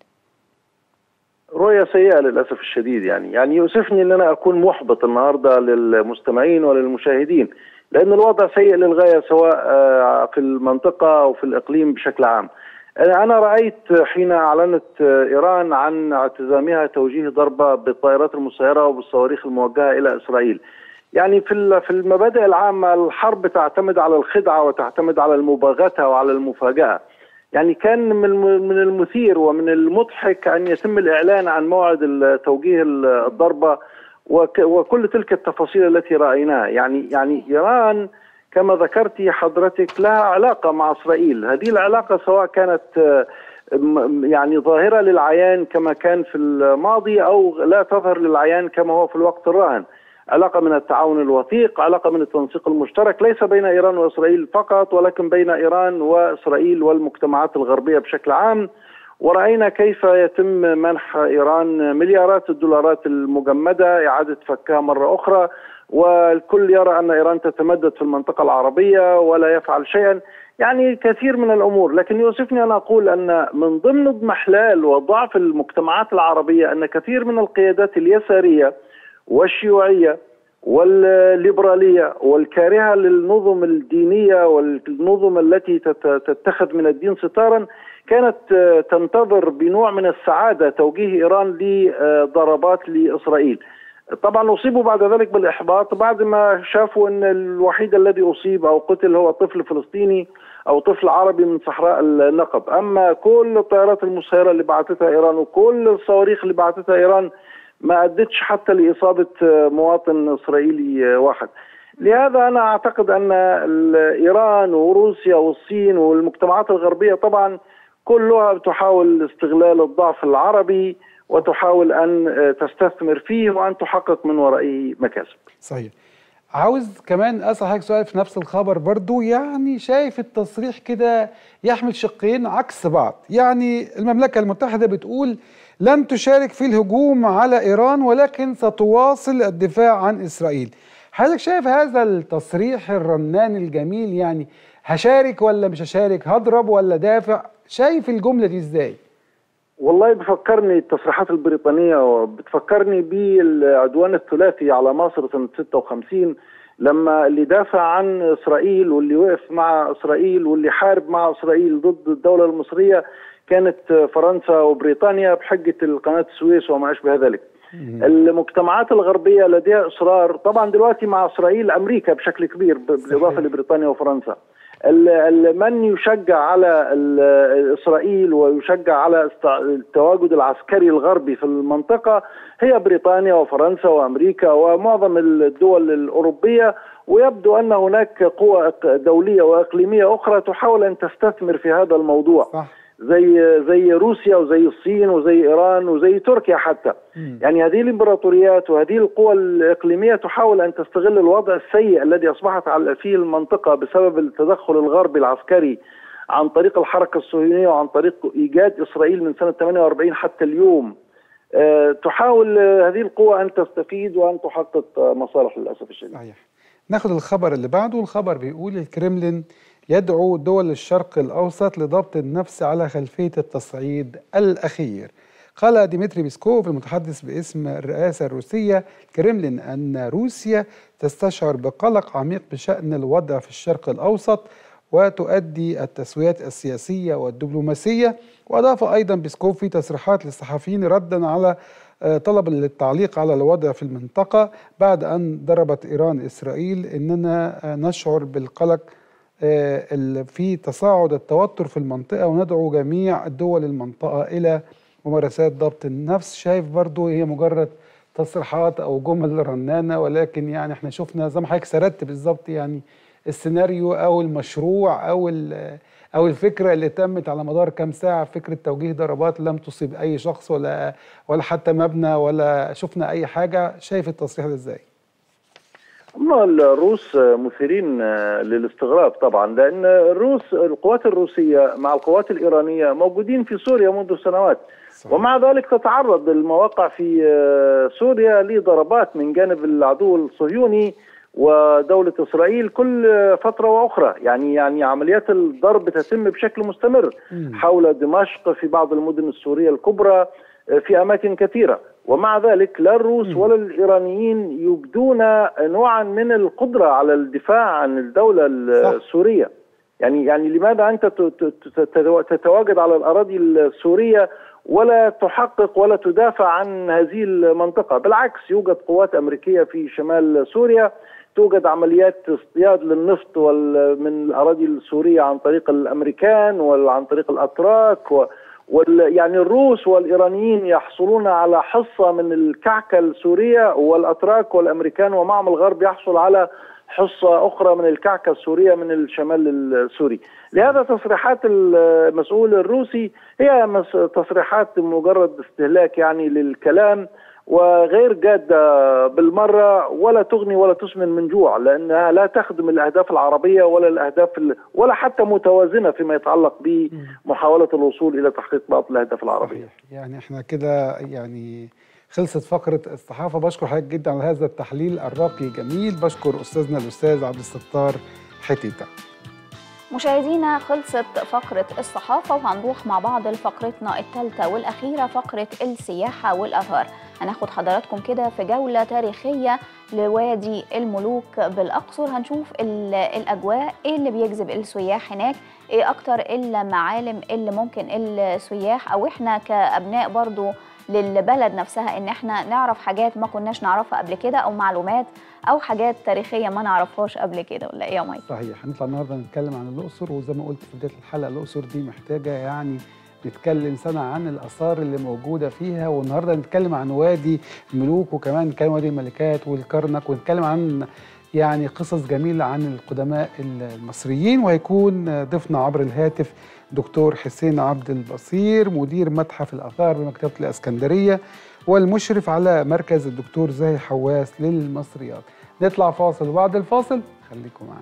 رؤية سيئة للأسف الشديد يعني يعني يؤسفني أن أنا أكون محبط النهاردة للمستمعين وللمشاهدين لأن الوضع سيء للغاية سواء في المنطقة أو في الإقليم بشكل عام أنا رأيت حين أعلنت إيران عن اعتزامها توجيه ضربة بالطائرات المسيرة وبالصواريخ الموجهة إلى إسرائيل يعني في في المبادئ العامة الحرب تعتمد على الخدعة وتعتمد على المباغتة وعلى المفاجأة يعني كان من من المثير ومن المضحك أن يتم الإعلان عن موعد توجيه الضربة وكل تلك التفاصيل التي رأيناها يعني يعني إيران كما ذكرتي حضرتك لها علاقة مع إسرائيل هذه العلاقة سواء كانت يعني ظاهرة للعيان كما كان في الماضي أو لا تظهر للعيان كما هو في الوقت الراهن علاقة من التعاون الوثيق علاقة من التنسيق المشترك ليس بين إيران وإسرائيل فقط ولكن بين إيران وإسرائيل والمجتمعات الغربية بشكل عام ورأينا كيف يتم منح إيران مليارات الدولارات المجمدة إعادة فكها مرة أخرى والكل يرى أن إيران تتمدد في المنطقة العربية ولا يفعل شيئا يعني كثير من الأمور لكن يؤسفني أن أقول أن من ضمن اضمحلال وضعف المجتمعات العربية أن كثير من القيادات اليسارية والشيوعية والليبرالية والكارهة للنظم الدينية والنظم التي تتخذ من الدين ستارا كانت تنتظر بنوع من السعادة توجيه إيران لضربات لإسرائيل طبعا أصيبوا بعد ذلك بالإحباط بعد ما شافوا أن الوحيد الذي أصيب أو قتل هو طفل فلسطيني أو طفل عربي من صحراء النقب أما كل الطائرات المسيرة اللي بعثتها إيران وكل الصواريخ اللي بعثتها إيران ما أدتش حتى لإصابة مواطن إسرائيلي واحد لهذا أنا أعتقد أن إيران وروسيا والصين والمجتمعات الغربية طبعا كلها تحاول استغلال الضعف العربي وتحاول أن تستثمر فيه وأن تحقق من ورائه مكاسب صحيح عاوز كمان اسال حضرتك سؤال في نفس الخبر برضو يعني شايف التصريح كده يحمل شقين عكس بعض يعني المملكه المتحده بتقول لن تشارك في الهجوم على ايران ولكن ستواصل الدفاع عن اسرائيل حضرتك شايف هذا التصريح الرنان الجميل يعني هشارك ولا مش هشارك هضرب ولا دافع شايف الجمله دي ازاي والله بفكرني التصريحات البريطانية وبتفكرني بالعدوان الثلاثي على مصر سنة 56 لما اللي دافع عن إسرائيل واللي وقف مع إسرائيل واللي حارب مع إسرائيل ضد الدولة المصرية كانت فرنسا وبريطانيا بحجة قناة السويس وما أشبه ذلك المجتمعات الغربية لديها إصرار طبعا دلوقتي مع إسرائيل أمريكا بشكل كبير بالإضافة لبريطانيا وفرنسا من يشجع على اسرائيل ويشجع على التواجد العسكري الغربي في المنطقه هي بريطانيا وفرنسا وامريكا ومعظم الدول الاوروبيه ويبدو ان هناك قوى دوليه واقليميه اخرى تحاول ان تستثمر في هذا الموضوع صح. زي زي روسيا وزي الصين وزي ايران وزي تركيا حتى م. يعني هذه الامبراطوريات وهذه القوى الاقليميه تحاول ان تستغل الوضع السيء الذي اصبحت فيه المنطقه بسبب التدخل الغربي العسكري عن طريق الحركه الصهيونيه وعن طريق ايجاد اسرائيل من سنه 48 حتى اليوم أه تحاول هذه القوى ان تستفيد وان تحقق مصالح للاسف الشديد. صحيح. ناخذ الخبر اللي بعده الخبر بيقول الكرملين يدعو دول الشرق الأوسط لضبط النفس على خلفية التصعيد الأخير قال ديمتري بيسكوف المتحدث باسم الرئاسة الروسية كريملين أن روسيا تستشعر بقلق عميق بشأن الوضع في الشرق الأوسط وتؤدي التسويات السياسية والدبلوماسية وأضاف أيضا بيسكوف في تصريحات للصحفيين ردا على طلب للتعليق على الوضع في المنطقة بعد أن ضربت إيران إسرائيل إننا نشعر بالقلق في تصاعد التوتر في المنطقة وندعو جميع دول المنطقة إلى ممارسات ضبط النفس شايف برضو هي مجرد تصريحات أو جمل رنانة ولكن يعني احنا شفنا زي ما حضرتك سردت بالظبط يعني السيناريو أو المشروع أو أو الفكرة اللي تمت على مدار كام ساعة فكرة توجيه ضربات لم تصيب أي شخص ولا ولا حتى مبنى ولا شفنا أي حاجة شايف التصريح ده إزاي؟ هم الروس مثيرين للاستغراب طبعا لان الروس القوات الروسيه مع القوات الايرانيه موجودين في سوريا منذ سنوات صحيح. ومع ذلك تتعرض المواقع في سوريا لضربات من جانب العدو الصهيوني ودولة إسرائيل كل فترة وأخرى يعني يعني عمليات الضرب تتم بشكل مستمر حول دمشق في بعض المدن السورية الكبرى في أماكن كثيرة ومع ذلك لا الروس ولا الإيرانيين يبدون نوعا من القدرة على الدفاع عن الدولة السورية يعني يعني لماذا أنت تتواجد على الأراضي السورية ولا تحقق ولا تدافع عن هذه المنطقة بالعكس يوجد قوات أمريكية في شمال سوريا توجد عمليات اصطياد للنفط من الأراضي السورية عن طريق الأمريكان وعن طريق الأتراك و وال يعني الروس والايرانيين يحصلون على حصه من الكعكه السوريه والاتراك والامريكان ومعهم الغرب يحصل على حصه اخرى من الكعكه السوريه من الشمال السوري. لهذا تصريحات المسؤول الروسي هي تصريحات مجرد استهلاك يعني للكلام وغير جاده بالمره ولا تغني ولا تسمن من جوع لانها لا تخدم الاهداف العربيه ولا الاهداف ولا حتى متوازنه فيما يتعلق بمحاوله الوصول الى تحقيق بعض الاهداف العربيه. صحيح. يعني احنا كده يعني خلصت فقره الصحافه بشكر حضرتك جدا على هذا التحليل الراقي الجميل بشكر استاذنا الاستاذ عبد الستار حتيته. مشاهدينا خلصت فقرة الصحافة وهنروح مع بعض لفقرتنا الثالثة والأخيرة فقرة السياحة والآثار هناخد حضراتكم كده في جولة تاريخية لوادي الملوك بالأقصر هنشوف الأجواء إيه اللي بيجذب السياح هناك إيه أكتر المعالم اللي ممكن السياح أو إحنا كأبناء برضو للبلد نفسها ان احنا نعرف حاجات ما كناش نعرفها قبل كده او معلومات او حاجات تاريخيه ما نعرفهاش قبل كده ولا ايه يا مايك صحيح هنطلع النهارده نتكلم عن الاقصر وزي ما قلت في بدايه الحلقه الاقصر دي محتاجه يعني نتكلم سنة عن الآثار اللي موجودة فيها والنهاردة نتكلم عن وادي الملوك وكمان نتكلم وادي الملكات والكرنك ونتكلم عن يعني قصص جميلة عن القدماء المصريين وهيكون ضيفنا عبر الهاتف دكتور حسين عبد البصير مدير متحف الآثار بمكتبة الإسكندرية والمشرف على مركز الدكتور زاهي حواس للمصريات نطلع فاصل وبعد الفاصل خليكم معانا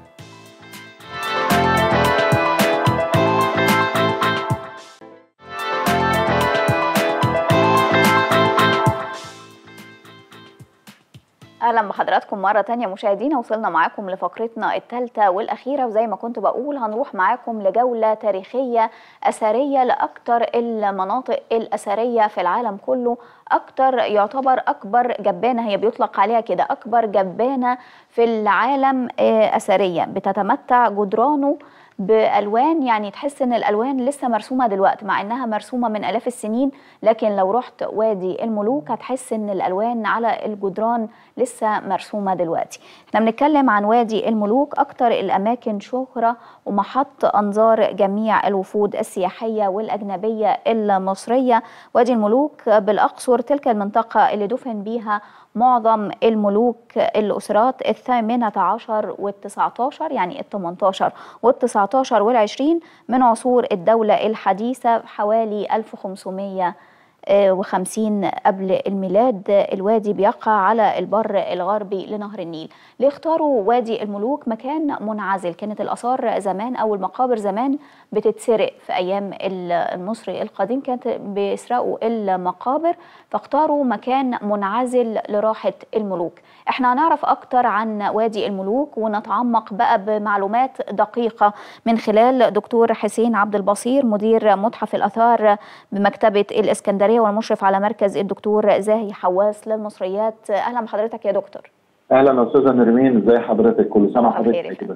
اهلا بحضراتكم مره تانية مشاهدينا وصلنا معاكم لفقرتنا الثالثه والاخيره وزي ما كنت بقول هنروح معاكم لجوله تاريخيه اثريه لاكثر المناطق الاثريه في العالم كله اكتر يعتبر اكبر جبانه هي بيطلق عليها كده اكبر جبانه في العالم اثريا بتتمتع جدرانه بالوان يعني تحس ان الالوان لسه مرسومه دلوقتي مع انها مرسومه من الاف السنين لكن لو رحت وادي الملوك هتحس ان الالوان على الجدران لسه مرسومه دلوقتي احنا بنتكلم عن وادي الملوك اكتر الاماكن شهره ومحط انظار جميع الوفود السياحيه والاجنبيه المصريه وادي الملوك بالاقصر تلك المنطقه اللي دفن بيها معظم الملوك الأسرات الثامنة عشر والتسعة عشر يعني الثمانتاشر والتسعة عشر والعشرين من عصور الدولة الحديثة حوالي 1500 وخمسين قبل الميلاد الوادي بيقع على البر الغربي لنهر النيل ليه اختاروا وادي الملوك مكان منعزل كانت الآثار زمان أو المقابر زمان بتتسرق في أيام المصري القديم كانت بيسرقوا المقابر فاختاروا مكان منعزل لراحة الملوك احنا هنعرف أكتر عن وادي الملوك ونتعمق بقى بمعلومات دقيقة من خلال دكتور حسين عبد البصير مدير متحف الآثار بمكتبة الإسكندرية والمشرف على مركز الدكتور زاهي حواس للمصريات اهلا بحضرتك يا دكتور اهلا استاذه نرمين ازي حضرتك كل سنه وحضرتك كده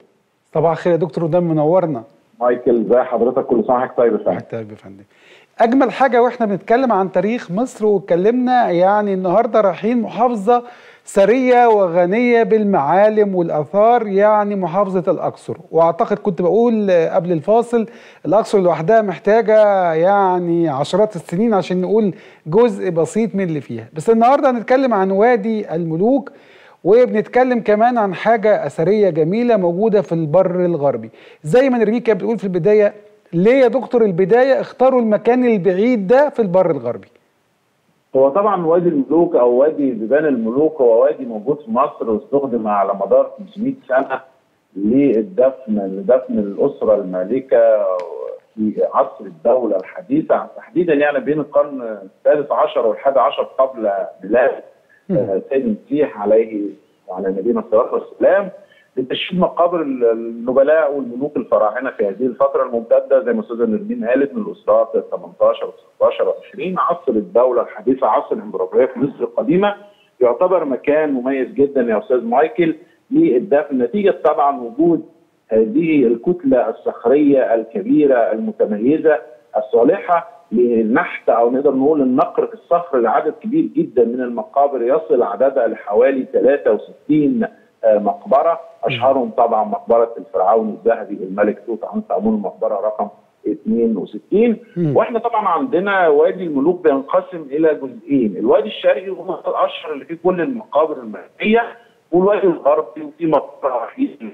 صباح الخير يا دكتور ودام منورنا مايكل ازي حضرتك كل سنه وحضرتك طيب يا فندم طيب يا فندم اجمل حاجه واحنا بنتكلم عن تاريخ مصر واتكلمنا يعني النهارده رايحين محافظه ثريه وغنيه بالمعالم والاثار يعني محافظه الاقصر واعتقد كنت بقول قبل الفاصل الاقصر لوحدها محتاجه يعني عشرات السنين عشان نقول جزء بسيط من اللي فيها بس النهارده هنتكلم عن وادي الملوك وبنتكلم كمان عن حاجة أثرية جميلة موجودة في البر الغربي زي ما نرميكا بتقول في البداية ليه يا دكتور البداية اختاروا المكان البعيد ده في البر الغربي هو طبعا وادي الملوك او وادي بيبان الملوك هو وادي موجود في مصر واستخدم على مدار 500 سنه للدفن لدفن الاسره المالكه في عصر الدوله الحديثه تحديدا يعني بين القرن الثالث عشر والحادي عشر قبل ميلاد سيد المسيح عليه وعلى نبينا الصلاه والسلام لتشييد مقابر النبلاء والملوك الفراعنه في هذه الفتره الممتده زي ما استاذه نرمين قالت من الاسرات 18 و19 و20 عصر الدوله الحديثه عصر الامبراطوريه في مصر القديمه يعتبر مكان مميز جدا يا استاذ مايكل للدفن نتيجه طبعا وجود هذه الكتله الصخريه الكبيره المتميزه الصالحه للنحت او نقدر نقول النقر في الصخر لعدد كبير جدا من المقابر يصل عددها لحوالي 63 مقبره اشهرهم طبعا مقبره الفرعون الذهبي الملك توت عنخ امون المقبره رقم 62 واحنا طبعا عندنا وادي الملوك بينقسم الى جزئين الوادي الشرقي هو الاشهر اللي فيه كل المقابر الملكيه والوادي الغربي وفي مقبره وحيد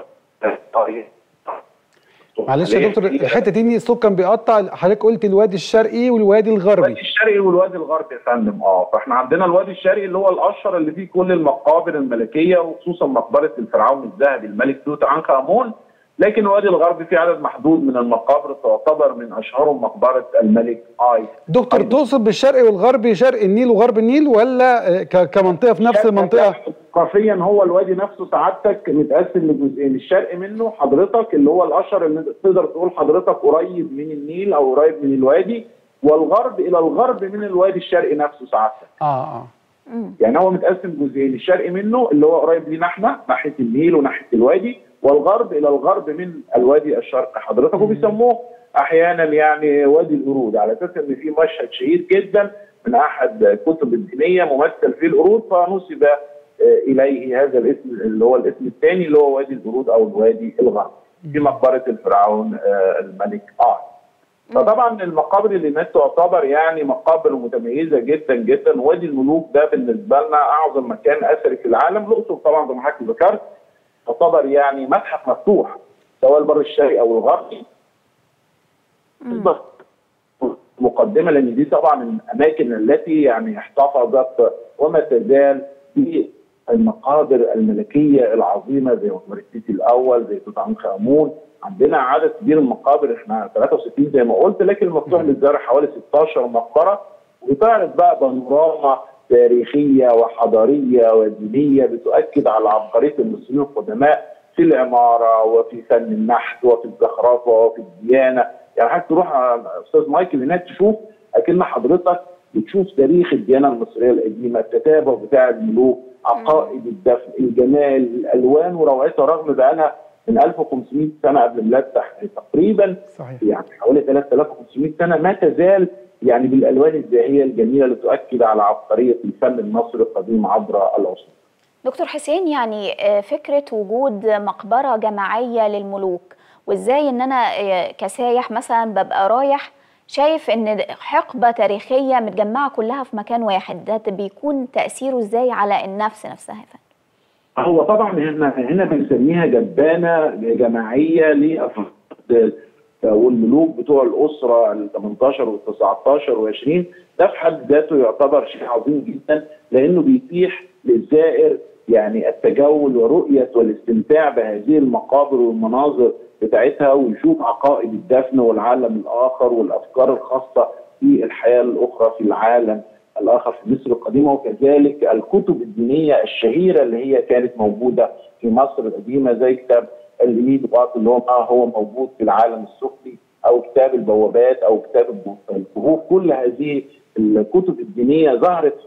معلش يا دكتور الحته دي الصوت كان بيقطع حضرتك قلت الوادي الشرقي والوادي الغربي الوادي الشرقي والوادي الغربي يا فندم اه فاحنا عندنا الوادي الشرقي اللي هو الاشهر اللي فيه كل المقابر الملكيه وخصوصا مقبره الفرعون الذهبي الملك توت عنخ امون لكن الوادي الغربي فيه عدد محدود من المقابر تعتبر من اشهرهم مقبره الملك اي دكتور تقصد بالشرقي والغربي شرق النيل وغرب النيل ولا كمنطقه في نفس المنطقه؟ جغرافيا هو الوادي نفسه سعادتك متقسم لجزئين الشرق منه حضرتك اللي هو الاشهر اللي تقدر تقول حضرتك قريب من النيل او قريب من الوادي والغرب الى الغرب من الوادي الشرقي نفسه سعادتك اه اه يعني هو متقسم جزئين الشرق منه اللي هو قريب لينا احنا ناحيه النيل وناحيه الوادي والغرب الى الغرب من الوادي الشرقي حضرتك وبيسموه احيانا يعني وادي القرود على اساس ان في مشهد شهير جدا من احد الكتب الدينيه ممثل فيه القرود فنسب اليه هذا الاسم اللي هو الاسم الثاني اللي هو وادي القرود او الوادي الغربي في مقبره الفرعون الملك اه فطبعا المقابر اللي هناك تعتبر يعني مقابر متميزه جدا جدا وادي الملوك ده بالنسبه لنا اعظم مكان اثري في العالم الاقصر طبعا زي ما حضرتك ذكرت تعتبر يعني متحف مفتوح سواء البر الشرقي او الغربي مقدمه لان دي طبعا الاماكن التي يعني احتفظت وما تزال بالمقابر الملكيه العظيمه زي مقبره السيسي الاول زي توت عنخ امون عندنا عدد كبير من المقابر احنا 63 زي ما قلت لكن المفتوح للزياره حوالي 16 مقبره وتعرض بقى بانوراما تاريخيه وحضاريه ودينيه بتؤكد على عبقريه المصريين القدماء في العماره وفي فن النحت وفي الزخرفه وفي الديانه يعني حضرتك تروح استاذ مايكل هناك تشوف اكن حضرتك بتشوف تاريخ الديانه المصريه القديمه التتابع بتاع الملوك عقائد الدفن الجمال الالوان وروعتها رغم بقالها من 1500 سنه قبل الميلاد تقريبا صحيح. يعني حوالي 3500 سنه ما تزال يعني بالالوان الزاهيه الجميله اللي تؤكد على عبقريه الفن المصري القديم عبر العصور. دكتور حسين يعني فكره وجود مقبره جماعيه للملوك وازاي ان انا كسايح مثلا ببقى رايح شايف ان حقبه تاريخيه متجمعه كلها في مكان واحد ده بيكون تاثيره ازاي على النفس نفسها يا فندم؟ هو طبعا هنا هنا بنسميها جبانه جماعيه لافراد والملوك بتوع الاسره ال 18 وال 19 و20 ده في حد ذاته يعتبر شيء عظيم جدا لانه بيتيح للزائر يعني التجول ورؤيه والاستمتاع بهذه المقابر والمناظر بتاعتها ويشوف عقائد الدفن والعالم الاخر والافكار الخاصه في الحياه الاخرى في العالم الاخر في مصر القديمه وكذلك الكتب الدينيه الشهيره اللي هي كانت موجوده في مصر القديمه زي كتاب الليد باط اللي هو ما هو موجود في العالم السفلي او كتاب البوابات او كتاب الكهوف كل هذه الكتب الدينيه ظهرت في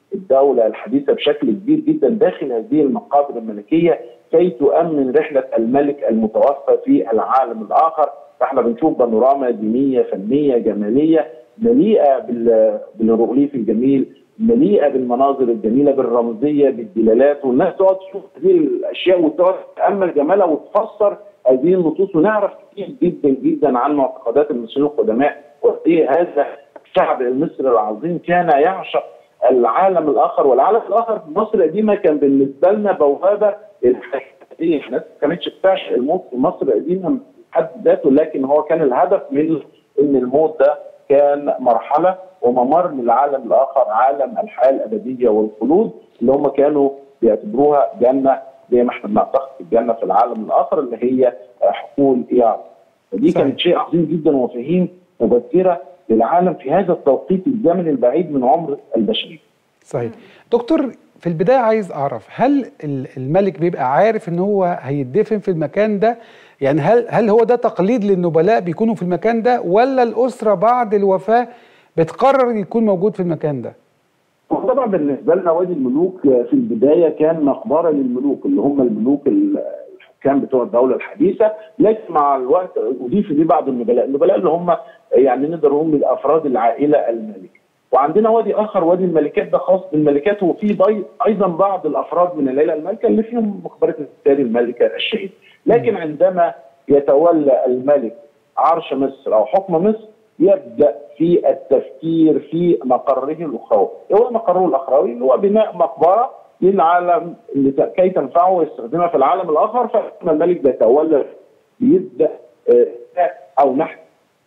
الدوله الحديثه بشكل كبير جدا داخل هذه المقابر الملكيه كي تؤمن رحله الملك المتوفى في العالم الاخر فاحنا بنشوف بانوراما دينيه فنيه جماليه مليئه بالهيروغليف الجميل مليئه بالمناظر الجميله بالرمزيه بالدلالات والناس تقعد تشوف هذه الاشياء وتقعد تتامل جمالها وتفسر هذه النصوص ونعرف كتير جدا جدا عن معتقدات المصريين القدماء وايه هذا الشعب المصري العظيم كان يعشق العالم الاخر والعالم الاخر في مصر القديمه كان بالنسبه لنا بوابه الحياتيه الناس ما كانتش بتعشق الموت في مصر القديمه حد ذاته لكن هو كان الهدف من ان الموت ده كان مرحله وممر للعالم الاخر عالم الحياه الابديه والخلود اللي هم كانوا بيعتبروها جنه زي ما احنا بنعتقد الجنه في العالم الاخر اللي هي حقول ايار فدي كانت شيء عظيم جدا ومفاهيم مبكره للعالم في هذا التوقيت الزمني البعيد من عمر البشريه. صحيح. دكتور في البدايه عايز اعرف هل الملك بيبقى عارف ان هو هيدفن في المكان ده؟ يعني هل هل هو ده تقليد للنبلاء بيكونوا في المكان ده ولا الاسره بعد الوفاه بتقرر يكون موجود في المكان ده؟ طبعا بالنسبه لنا وادي الملوك في البدايه كان مقبره للملوك اللي هم الملوك الحكام بتوع الدوله الحديثه لكن مع الوقت اضيف ليه بعض النبلاء، النبلاء اللي هم يعني نقدر نقول من افراد العائله الملكه. وعندنا وادي اخر وادي الملكات ده خاص بالملكات وفي ايضا بعض الافراد من العائله المالكه اللي فيهم مقبره السيد الملكه الشهيد. لكن عندما يتولى الملك عرش مصر او حكم مصر يبدا في التفكير في مقره الاخروي، هو مقره الاخروي اللي هو بناء مقبره للعالم اللي كي تنفعه ويستخدمها في العالم الاخر فلما الملك بيتولى يبدا او نحت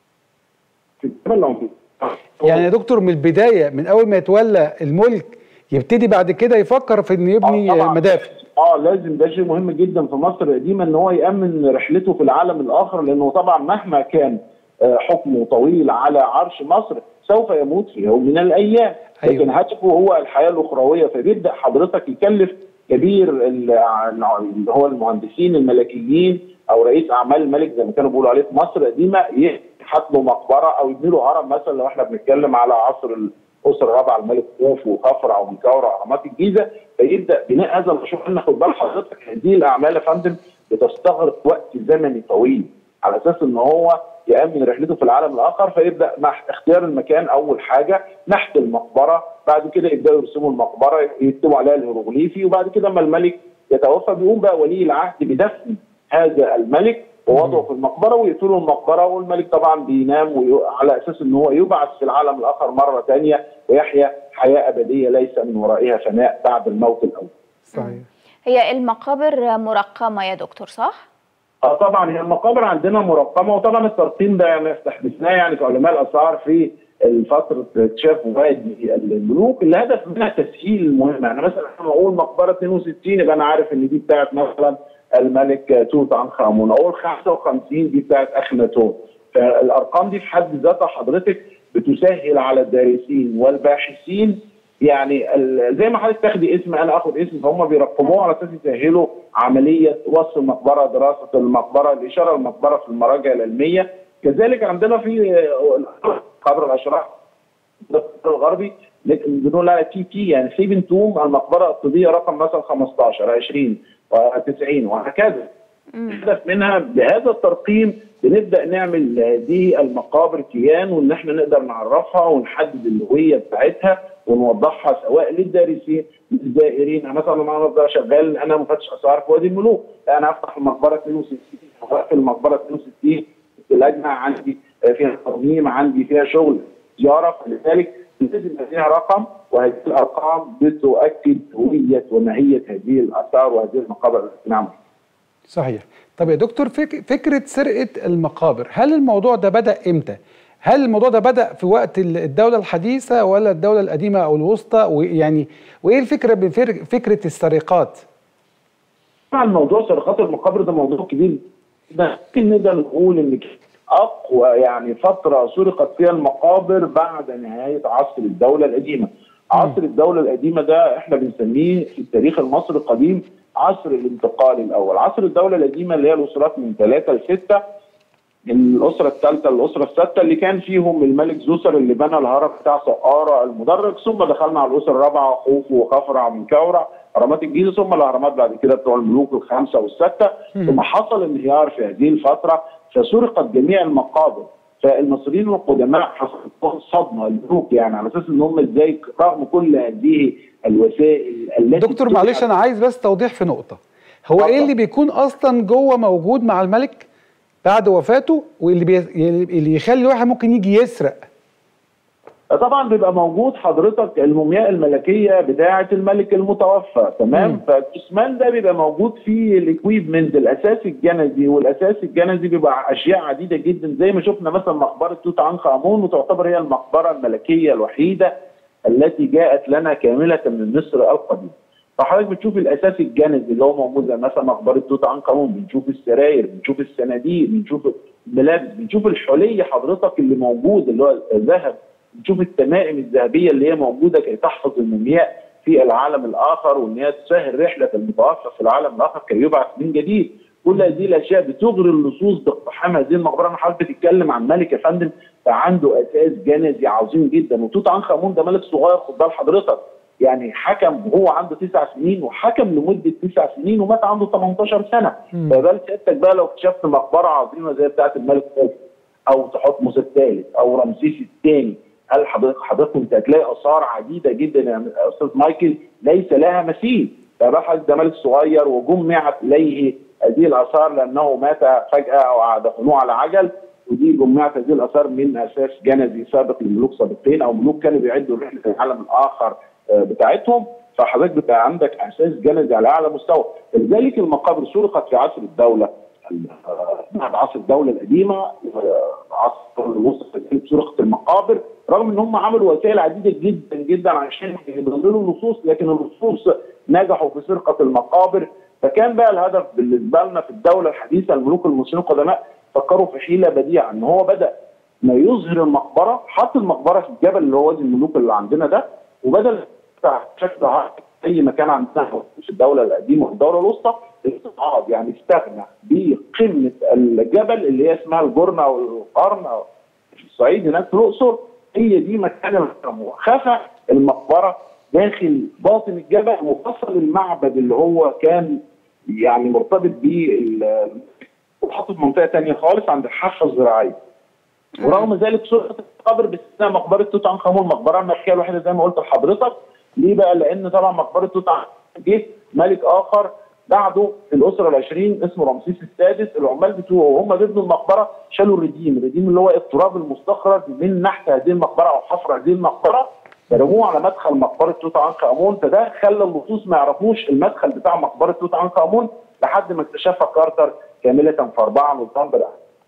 في يعني يا دكتور من البدايه من اول ما يتولى الملك يبتدي بعد كده يفكر في انه يبني مدافع اه لازم ده شيء مهم جدا في مصر القديمه ان هو يامن رحلته في العالم الاخر لانه طبعا مهما كان حكمه طويل على عرش مصر سوف يموت في يوم من الايام أيوة. لكن هدفه هو الحياه الاخرويه فبيبدا حضرتك يكلف كبير اللي هو المهندسين الملكيين او رئيس اعمال الملك زي ما كانوا بيقولوا عليه في مصر القديمه يحط له مقبره او يبني له هرم مثلا لو احنا بنتكلم على عصر الاسره الرابعه الملك خوف وخفرع ومنكوره واهرامات الجيزه فيبدا بناء هذا المشروع احنا خد بال حضرتك هذه الاعمال يا فندم بتستغرق وقت زمني طويل على اساس ان هو يامن رحلته في العالم الاخر فيبدا مع اختيار المكان اول حاجه نحت المقبره بعد كده يبداوا يرسموا المقبره يكتبوا عليها الهيروغليفي وبعد كده اما الملك يتوفى بيقوم بقى ولي العهد بدفن هذا الملك ووضعه في المقبره ويقتلوا المقبره والملك طبعا بينام وي... على اساس ان هو يبعث في العالم الاخر مره ثانيه ويحيا حياه ابديه ليس من ورائها فناء بعد الموت الاول. صحيح. هي المقابر مرقمه يا دكتور صح؟ اه طبعا هي المقابر عندنا مرقمه وطبعا الترقيم ده يعني استحدثناه يعني كعلماء الاثار في الفتره اكتشاف وادي الملوك الهدف منها تسهيل المهمه يعني مثلا لما اقول مقبره 62 يبقى انا عارف ان دي بتاعت مثلا الملك توت عنخ امون اقول 55 دي بتاعت اخناتون فالارقام دي في حد ذاتها حضرتك بتسهل على الدارسين والباحثين يعني زي ما حضرتك تاخدي اسم انا اخد اسم فهم بيرقموه على اساس يسهلوا عمليه وصف المقبره دراسه المقبره الاشاره للمقبره في المراجع العلميه كذلك عندنا في قبر الاشراف الغربي بنقول لها تي تي يعني سيبن توم المقبره الطبيه رقم مثلا 15 20 و90 وهكذا الهدف منها بهذا الترقيم بنبدا نعمل هذه المقابر كيان وان احنا نقدر نعرفها ونحدد الهويه بتاعتها ونوضحها سواء للدارسين للزائرين يعني مثلا لما انا شغال انا مفتش اسعار في وادي الملوك انا افتح المقبره 62 واقفل المقبره 62 اللجنه عندي فيها ترميم عندي فيها شغل زياره فلذلك لازم فيها رقم وهذه الارقام بتؤكد هويه وماهيه هذه الاثار وهذه المقابر التي نعمل صحيح طب يا دكتور فك... فكره سرقه المقابر هل الموضوع ده بدا امتى هل الموضوع ده بدا في وقت الدوله الحديثه ولا الدوله القديمه او الوسطى ويعني وايه الفكره بفكره السرقات طبعا موضوع سرقات المقابر ده موضوع كبير ممكن نقدر نقول ان اقوى يعني فتره سرقت فيها المقابر بعد نهايه عصر الدوله القديمه. عصر الدوله القديمه ده احنا بنسميه في التاريخ المصري القديم عصر الانتقال الاول، عصر الدوله القديمه اللي هي الاسرات من ثلاثه لسته الاسره الثالثه الاسره السادسه اللي كان فيهم الملك زوسر اللي بنى الهرم بتاع سقاره المدرج ثم دخلنا على الاسره الرابعه خوفو وخفرع من كورع اهرامات الجيزه ثم الاهرامات بعد كده بتوع الملوك الخمسه والسته ثم حصل انهيار في هذه الفتره فسرقت جميع المقابر فالمصريين القدماء حصل لهم صدمه الملوك يعني على اساس ان هم ازاي رغم كل هذه الوسائل التي دكتور معلش انا عايز بس توضيح في نقطه هو ايه اللي بيكون اصلا جوه موجود مع الملك بعد وفاته واللي بي... اللي يخلي الواحد ممكن يجي يسرق طبعا بيبقى موجود حضرتك المومياء الملكيه بتاعه الملك المتوفى تمام فالجثمان ده بيبقى موجود فيه الاكويبمنت الاساس الجنزي والاساس الجنزي بيبقى اشياء عديده جدا زي ما شفنا مثلا مقبره توت عنخ امون وتعتبر هي المقبره الملكيه الوحيده التي جاءت لنا كامله من مصر القديم فحضرتك بتشوف الاساس الجنزي اللي هو موجود زي مثلا مقبره توت عنخ امون بنشوف السراير بنشوف الصناديق بنشوف الملابس بنشوف الحلي حضرتك اللي موجود اللي هو الذهب بنشوف التمائم الذهبيه اللي هي موجوده كي تحفظ المومياء في العالم الاخر وان هي تسهل رحله المتوفى في العالم الاخر كي يبعث من جديد كل هذه الاشياء بتغري اللصوص باقتحام هذه المقبره انا حضرتك بتتكلم عن ملك يا فندم فعنده اساس جنزي عظيم جدا وتوت عنخ امون ده ملك صغير خد بال حضرتك يعني حكم وهو عنده تسع سنين وحكم لمده تسع سنين ومات عنده 18 سنه فبال سيادتك بقى لو اكتشفت مقبره عظيمه زي بتاعه الملك خوفو او تحتمس الثالث او رمسيس الثاني هل حضرتك حضرتك انت هتلاقي اثار عديده جدا يا استاذ مايكل ليس لها مثيل فبحث ده ملك صغير وجمعت اليه هذه الاثار لانه مات فجاه او دفنوه على عجل ودي جمعت هذه الاثار من اساس جنزي سابق لملوك سابقين او ملوك كانوا بيعدوا رحله العالم الاخر بتاعتهم فحضرتك بيبقى عندك اساس جنزي على اعلى مستوى لذلك المقابر سرقت في عصر الدوله بعد عصر الدوله القديمه عصر الوسطى سرقت المقابر رغم ان هم عملوا وسائل عديده جدا جدا عشان يضللوا اللصوص لكن اللصوص نجحوا في سرقه المقابر فكان بقى الهدف بالنسبه لنا في الدوله الحديثه الملوك المصريين القدماء فكروا في حيله بديعه ان هو بدا ما يظهر المقبره حط المقبره في الجبل اللي هو وادي الملوك اللي عندنا ده وبدل شكل اي مكان عندنا في الدوله القديمه والدوله الوسطى استعاض يعني استغنى بقمه الجبل اللي هي اسمها الجرنه او القرن او في الصعيد هناك في الاقصر هي دي مكان الهرم خفى المقبره داخل باطن الجبل وفصل المعبد اللي هو كان يعني مرتبط بال وحطه في منطقه ثانيه خالص عند الحافه الزراعيه ورغم ذلك سرقه القبر باستثناء مقبره توت عنخ امون المقبره الملكيه الوحيده زي ما قلت لحضرتك ليه بقى؟ لان طبعا مقبره توت عنخ جه ملك اخر بعده في الاسره العشرين اسمه رمسيس السادس العمال بتوعه وهم بيبنوا المقبره شالوا الرديم، الرديم اللي هو التراب المستخرج من نحت هذه المقبره او حفر هذه المقبره رموه على مدخل مقبره توت عنخ امون فده خلى اللصوص ما يعرفوش المدخل بتاع مقبره توت عنخ امون لحد ما اكتشفها كارتر كامله في 4 نوفمبر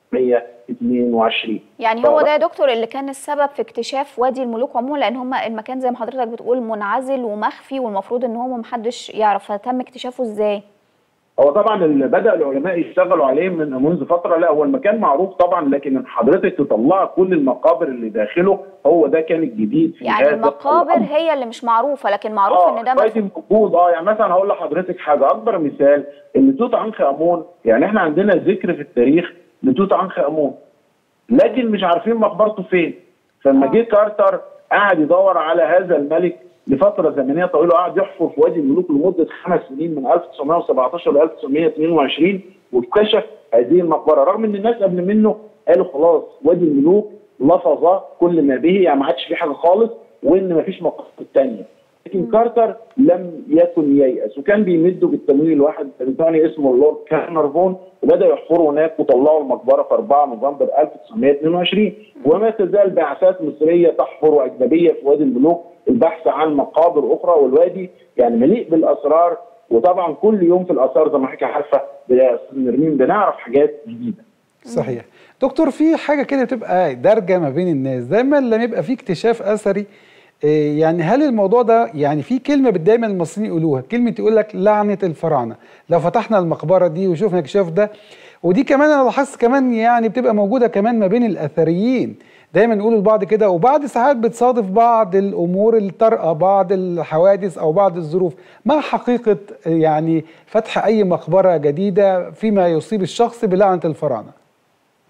1922 يعني هو ده يا دكتور اللي كان السبب في اكتشاف وادي الملوك عموما لان هم المكان زي ما حضرتك بتقول منعزل ومخفي والمفروض ان هو محدش يعرف فتم اكتشافه ازاي؟ هو طبعا اللي بدا العلماء يشتغلوا عليه من منذ فتره لا هو المكان معروف طبعا لكن حضرتك تطلع كل المقابر اللي داخله هو ده كان الجديد في يعني المقابر هي اللي مش معروفه لكن معروف آه ان ده موجود اه يعني مثلا هقول لحضرتك حاجه اكبر مثال ان توت عنخ امون يعني احنا عندنا ذكر في التاريخ لتوت عنخ امون لكن مش عارفين مقبرته فين فلما جه كارتر قعد يدور على هذا الملك لفتره زمنيه طويله قعد يحفر في وادي الملوك لمده خمس سنين من 1917 ل 1922 واكتشف هذه المقبره رغم ان الناس قبل منه قالوا خلاص وادي الملوك لفظ كل ما به يعني ما عادش في حاجه خالص وان ما فيش مقابر ثانيه لكن كارتر لم يكن ييأس وكان بيمدوا بالتمويل واحد بريطاني اسمه اللورد كارنرفون وبدا يحفروا هناك وطلعوا المقبره في 4 نوفمبر 1922 وما تزال بعثات مصريه تحفر واجنبيه في وادي الملوك البحث عن مقابر اخرى والوادي يعني مليء بالاسرار وطبعا كل يوم في الاثار زي ما حضرتك عارفه نرمين بنعرف حاجات جديده. صحيح. دكتور في حاجه كده تبقى دارجه ما بين الناس دايما لما يبقى في اكتشاف اثري يعني هل الموضوع ده يعني في كلمه دايما المصريين يقولوها كلمه يقول لك لعنه الفراعنه لو فتحنا المقبره دي وشوفنا الاكتشاف ده ودي كمان انا لاحظت كمان يعني بتبقى موجوده كمان ما بين الاثريين دايما يقولوا لبعض كده وبعض ساعات بتصادف بعض الامور الطارئه بعض الحوادث او بعض الظروف ما حقيقه يعني فتح اي مقبره جديده فيما يصيب الشخص بلعنه الفراعنه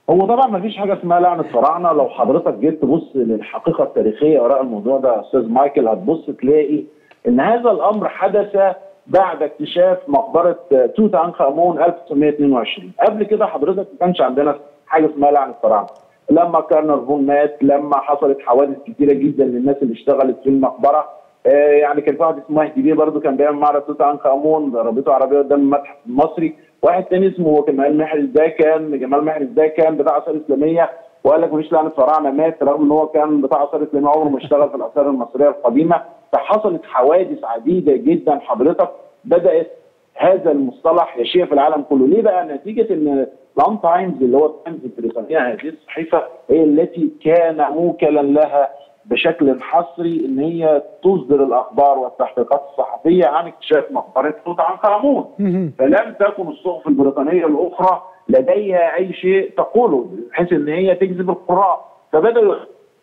هو طبعا ما فيش حاجه اسمها لعنه فراعنه لو حضرتك جيت تبص للحقيقه التاريخيه وراء الموضوع ده يا استاذ مايكل هتبص تلاقي ان هذا الامر حدث بعد اكتشاف مقبره توت عنخ امون 1922 قبل كده حضرتك ما كانش عندنا حاجه اسمها لعنه فراعنه لما كارنرفون مات لما حصلت حوادث كتيره جدا للناس اللي اشتغلت في المقبره آه يعني كان في واحد اسمه مهدي بيه برضه كان بيعمل معرض توت عنخ امون ضربته عربيه قدام المتحف المصري واحد تاني اسمه كمال محرز ده كان جمال محرز ده كان بتاع اثار اسلاميه وقال لك مفيش لعنه فراعنه مات رغم ان هو كان بتاع اثار اسلاميه عمره ما اشتغل في الاثار المصريه القديمه فحصلت حوادث عديده جدا حضرتك بدات هذا المصطلح يشيع في العالم كله ليه بقى نتيجه ان لان تايمز اللي هو التايمز البريطانيه هذه الصحيفه هي التي كان موكلا لها بشكل حصري ان هي تصدر الاخبار والتحقيقات الصحفيه عن اكتشاف مقبره توت عنخ امون فلم تكن الصحف البريطانيه الاخرى لديها اي شيء تقوله بحيث ان هي تجذب القراء فبداوا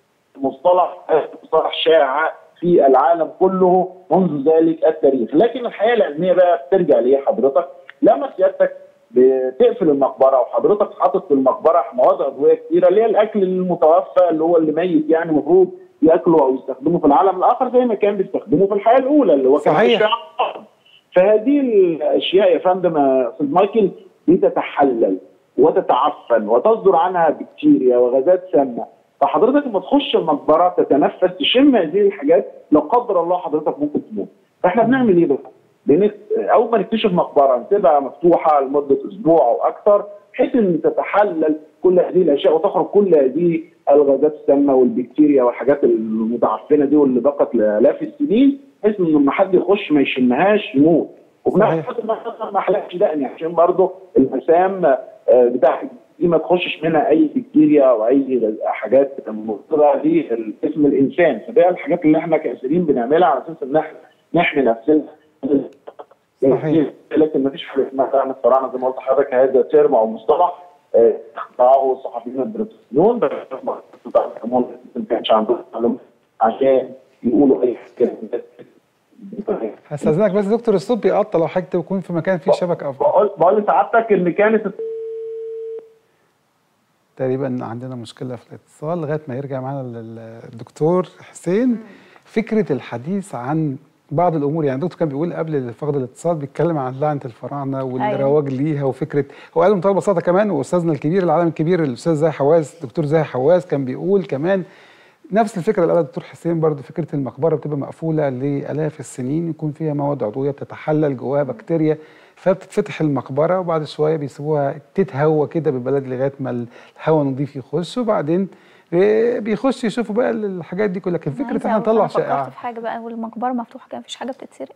مصطلح مصطلح شائع في العالم كله منذ ذلك التاريخ لكن الحياه العلميه بقى بترجع ليه حضرتك لما سيادتك بتقفل المقبره وحضرتك حاطط في المقبره مواد عضويه كتيره اللي هي الاكل المتوفى اللي هو اللي ميت يعني المفروض ياكلوا او يستخدموا في العالم الاخر زي ما كان بيستخدموا في الحياه الاولى اللي هو كان صحيح. فهذه الاشياء يا فندم يا استاذ مايكل بتتحلل وتتعفن وتصدر عنها بكتيريا وغازات سامه فحضرتك لما تخش المقبره تتنفس تشم هذه الحاجات لا قدر الله حضرتك ممكن تموت فاحنا بنعمل ايه بقى؟ بنك... اول ما نكتشف مقبره نسيبها مفتوحه لمده اسبوع او اكثر بحيث ان تتحلل كل هذه الاشياء وتخرج كل هذه الغازات السامه والبكتيريا والحاجات المتعفنه دي واللي بقت لالاف السنين بحيث ان لما حد يخش ما يشمهاش يموت وفي نفس الوقت ما- ما حلقش دقني عشان برضه المسام آه، بتاع دي ما تخشش منها اي بكتيريا او اي حاجات مضره لجسم الانسان فده الحاجات اللي احنا كاسرين بنعملها على اساس ان احنا نحمي نفسنا صحيح. لكن ما فيش حاجه اسمها لعنه الفراعنه زي ما قلت لحضرتك هذا ترم او مصطلح آه، اخترعه الصحفيين البريطانيون بس ما كانش عندهم معلومات عشان يقولوا اي حاجه هستاذنك بس دكتور الصوت بيقطع لو حضرتك تكون في مكان فيه شبكه افضل بقول بقول لسعادتك ان كانت تقريبا عندنا مشكله في الاتصال لغايه ما يرجع معانا ال- الدكتور حسين فكره الحديث عن بعض الامور يعني الدكتور كان بيقول قبل فقد الاتصال بيتكلم عن لعنه الفراعنه والرواج ليها وفكره هو قال بمنتهى البساطه كمان واستاذنا الكبير العالم الكبير الاستاذ زاهي حواس الدكتور زاهي حواس كان بيقول كمان نفس الفكره اللي قالها الدكتور حسين برضو فكره المقبره بتبقى مقفوله لالاف السنين يكون فيها مواد عضويه بتتحلل جواها بكتيريا فبتتفتح المقبره وبعد شويه بيسيبوها تتهوى كده بالبلد لغايه ما الهواء نضيف يخش وبعدين بيخش يشوفوا بقى الحاجات دي كلها لكن فكره احنا نطلع فكرت شائعه في حاجه بقى والمقبره مفتوحه كده مفيش حاجه بتتسرق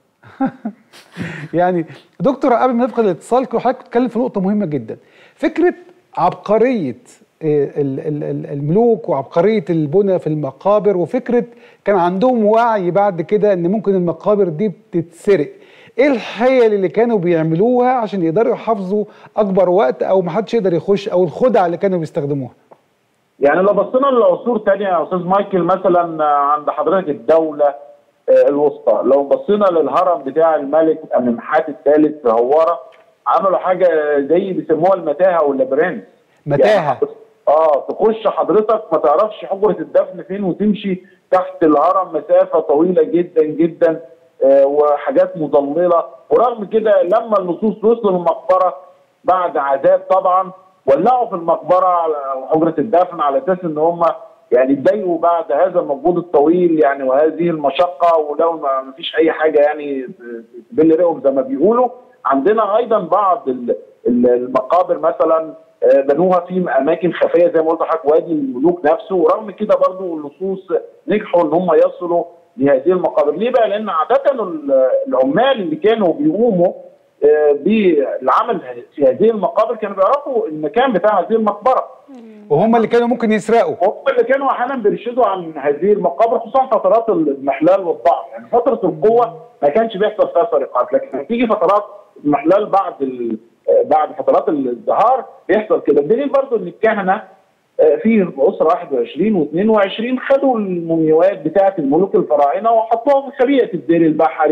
يعني دكتور قبل ما نفقد الاتصال كل حضرتك بتتكلم في نقطه مهمه جدا فكره عبقريه آه، ال- ال- ال- الملوك وعبقريه البنى في المقابر وفكره كان عندهم وعي بعد كده ان ممكن المقابر دي بتتسرق ايه الحيل اللي كانوا بيعملوها عشان يقدروا يحافظوا اكبر وقت او ما حدش يقدر يخش او الخدع اللي كانوا بيستخدموها يعني لو بصينا لعصور تانية يا استاذ مايكل مثلا عند حضرتك الدولة آه، الوسطى لو بصينا للهرم بتاع الملك امنحات الثالث في هوارة عملوا حاجة زي بيسموها المتاهة واللابرنت متاهه يعني اه تخش حضرتك ما تعرفش حجرة الدفن فين وتمشي تحت الهرم مسافة طويلة جدا جدا آه وحاجات مضللة ورغم كده لما اللصوص وصلوا المقبرة بعد عذاب طبعا ولعوا في المقبرة على حجرة الدفن على اساس ان هم يعني اتضايقوا بعد هذا المجهود الطويل يعني وهذه المشقة ولو ما ما فيش اي حاجة يعني تبل رقهم زي ما بيقولوا عندنا ايضا بعض ال- ال- المقابر مثلا آه، بنوها في اماكن خفيه زي ما قلت لحضرتك وادي الملوك نفسه ورغم كده برضو اللصوص نجحوا ان هم يصلوا لهذه المقابر ليه بقى؟ لان عاده ال- العمال اللي كانوا بيقوموا آه، بالعمل في هذه المقابر كانوا بيعرفوا المكان بتاع هذه المقبره وهم اللي كانوا ممكن يسرقوا هم اللي كانوا احيانا بيرشدوا عن هذه المقابر خصوصا فترات الاضمحلال والضعف يعني فتره القوه ما كانش بيحصل فيها سرقات لكن تيجي فترات اضمحلال بعد ال- آه، بعد فترات الازدهار بيحصل كده بدليل برضو ان الكهنه آه، في اسره 21 و22 خدوا المومياوات بتاعه الملوك الفراعنه وحطوها في خبيئه الدير البحري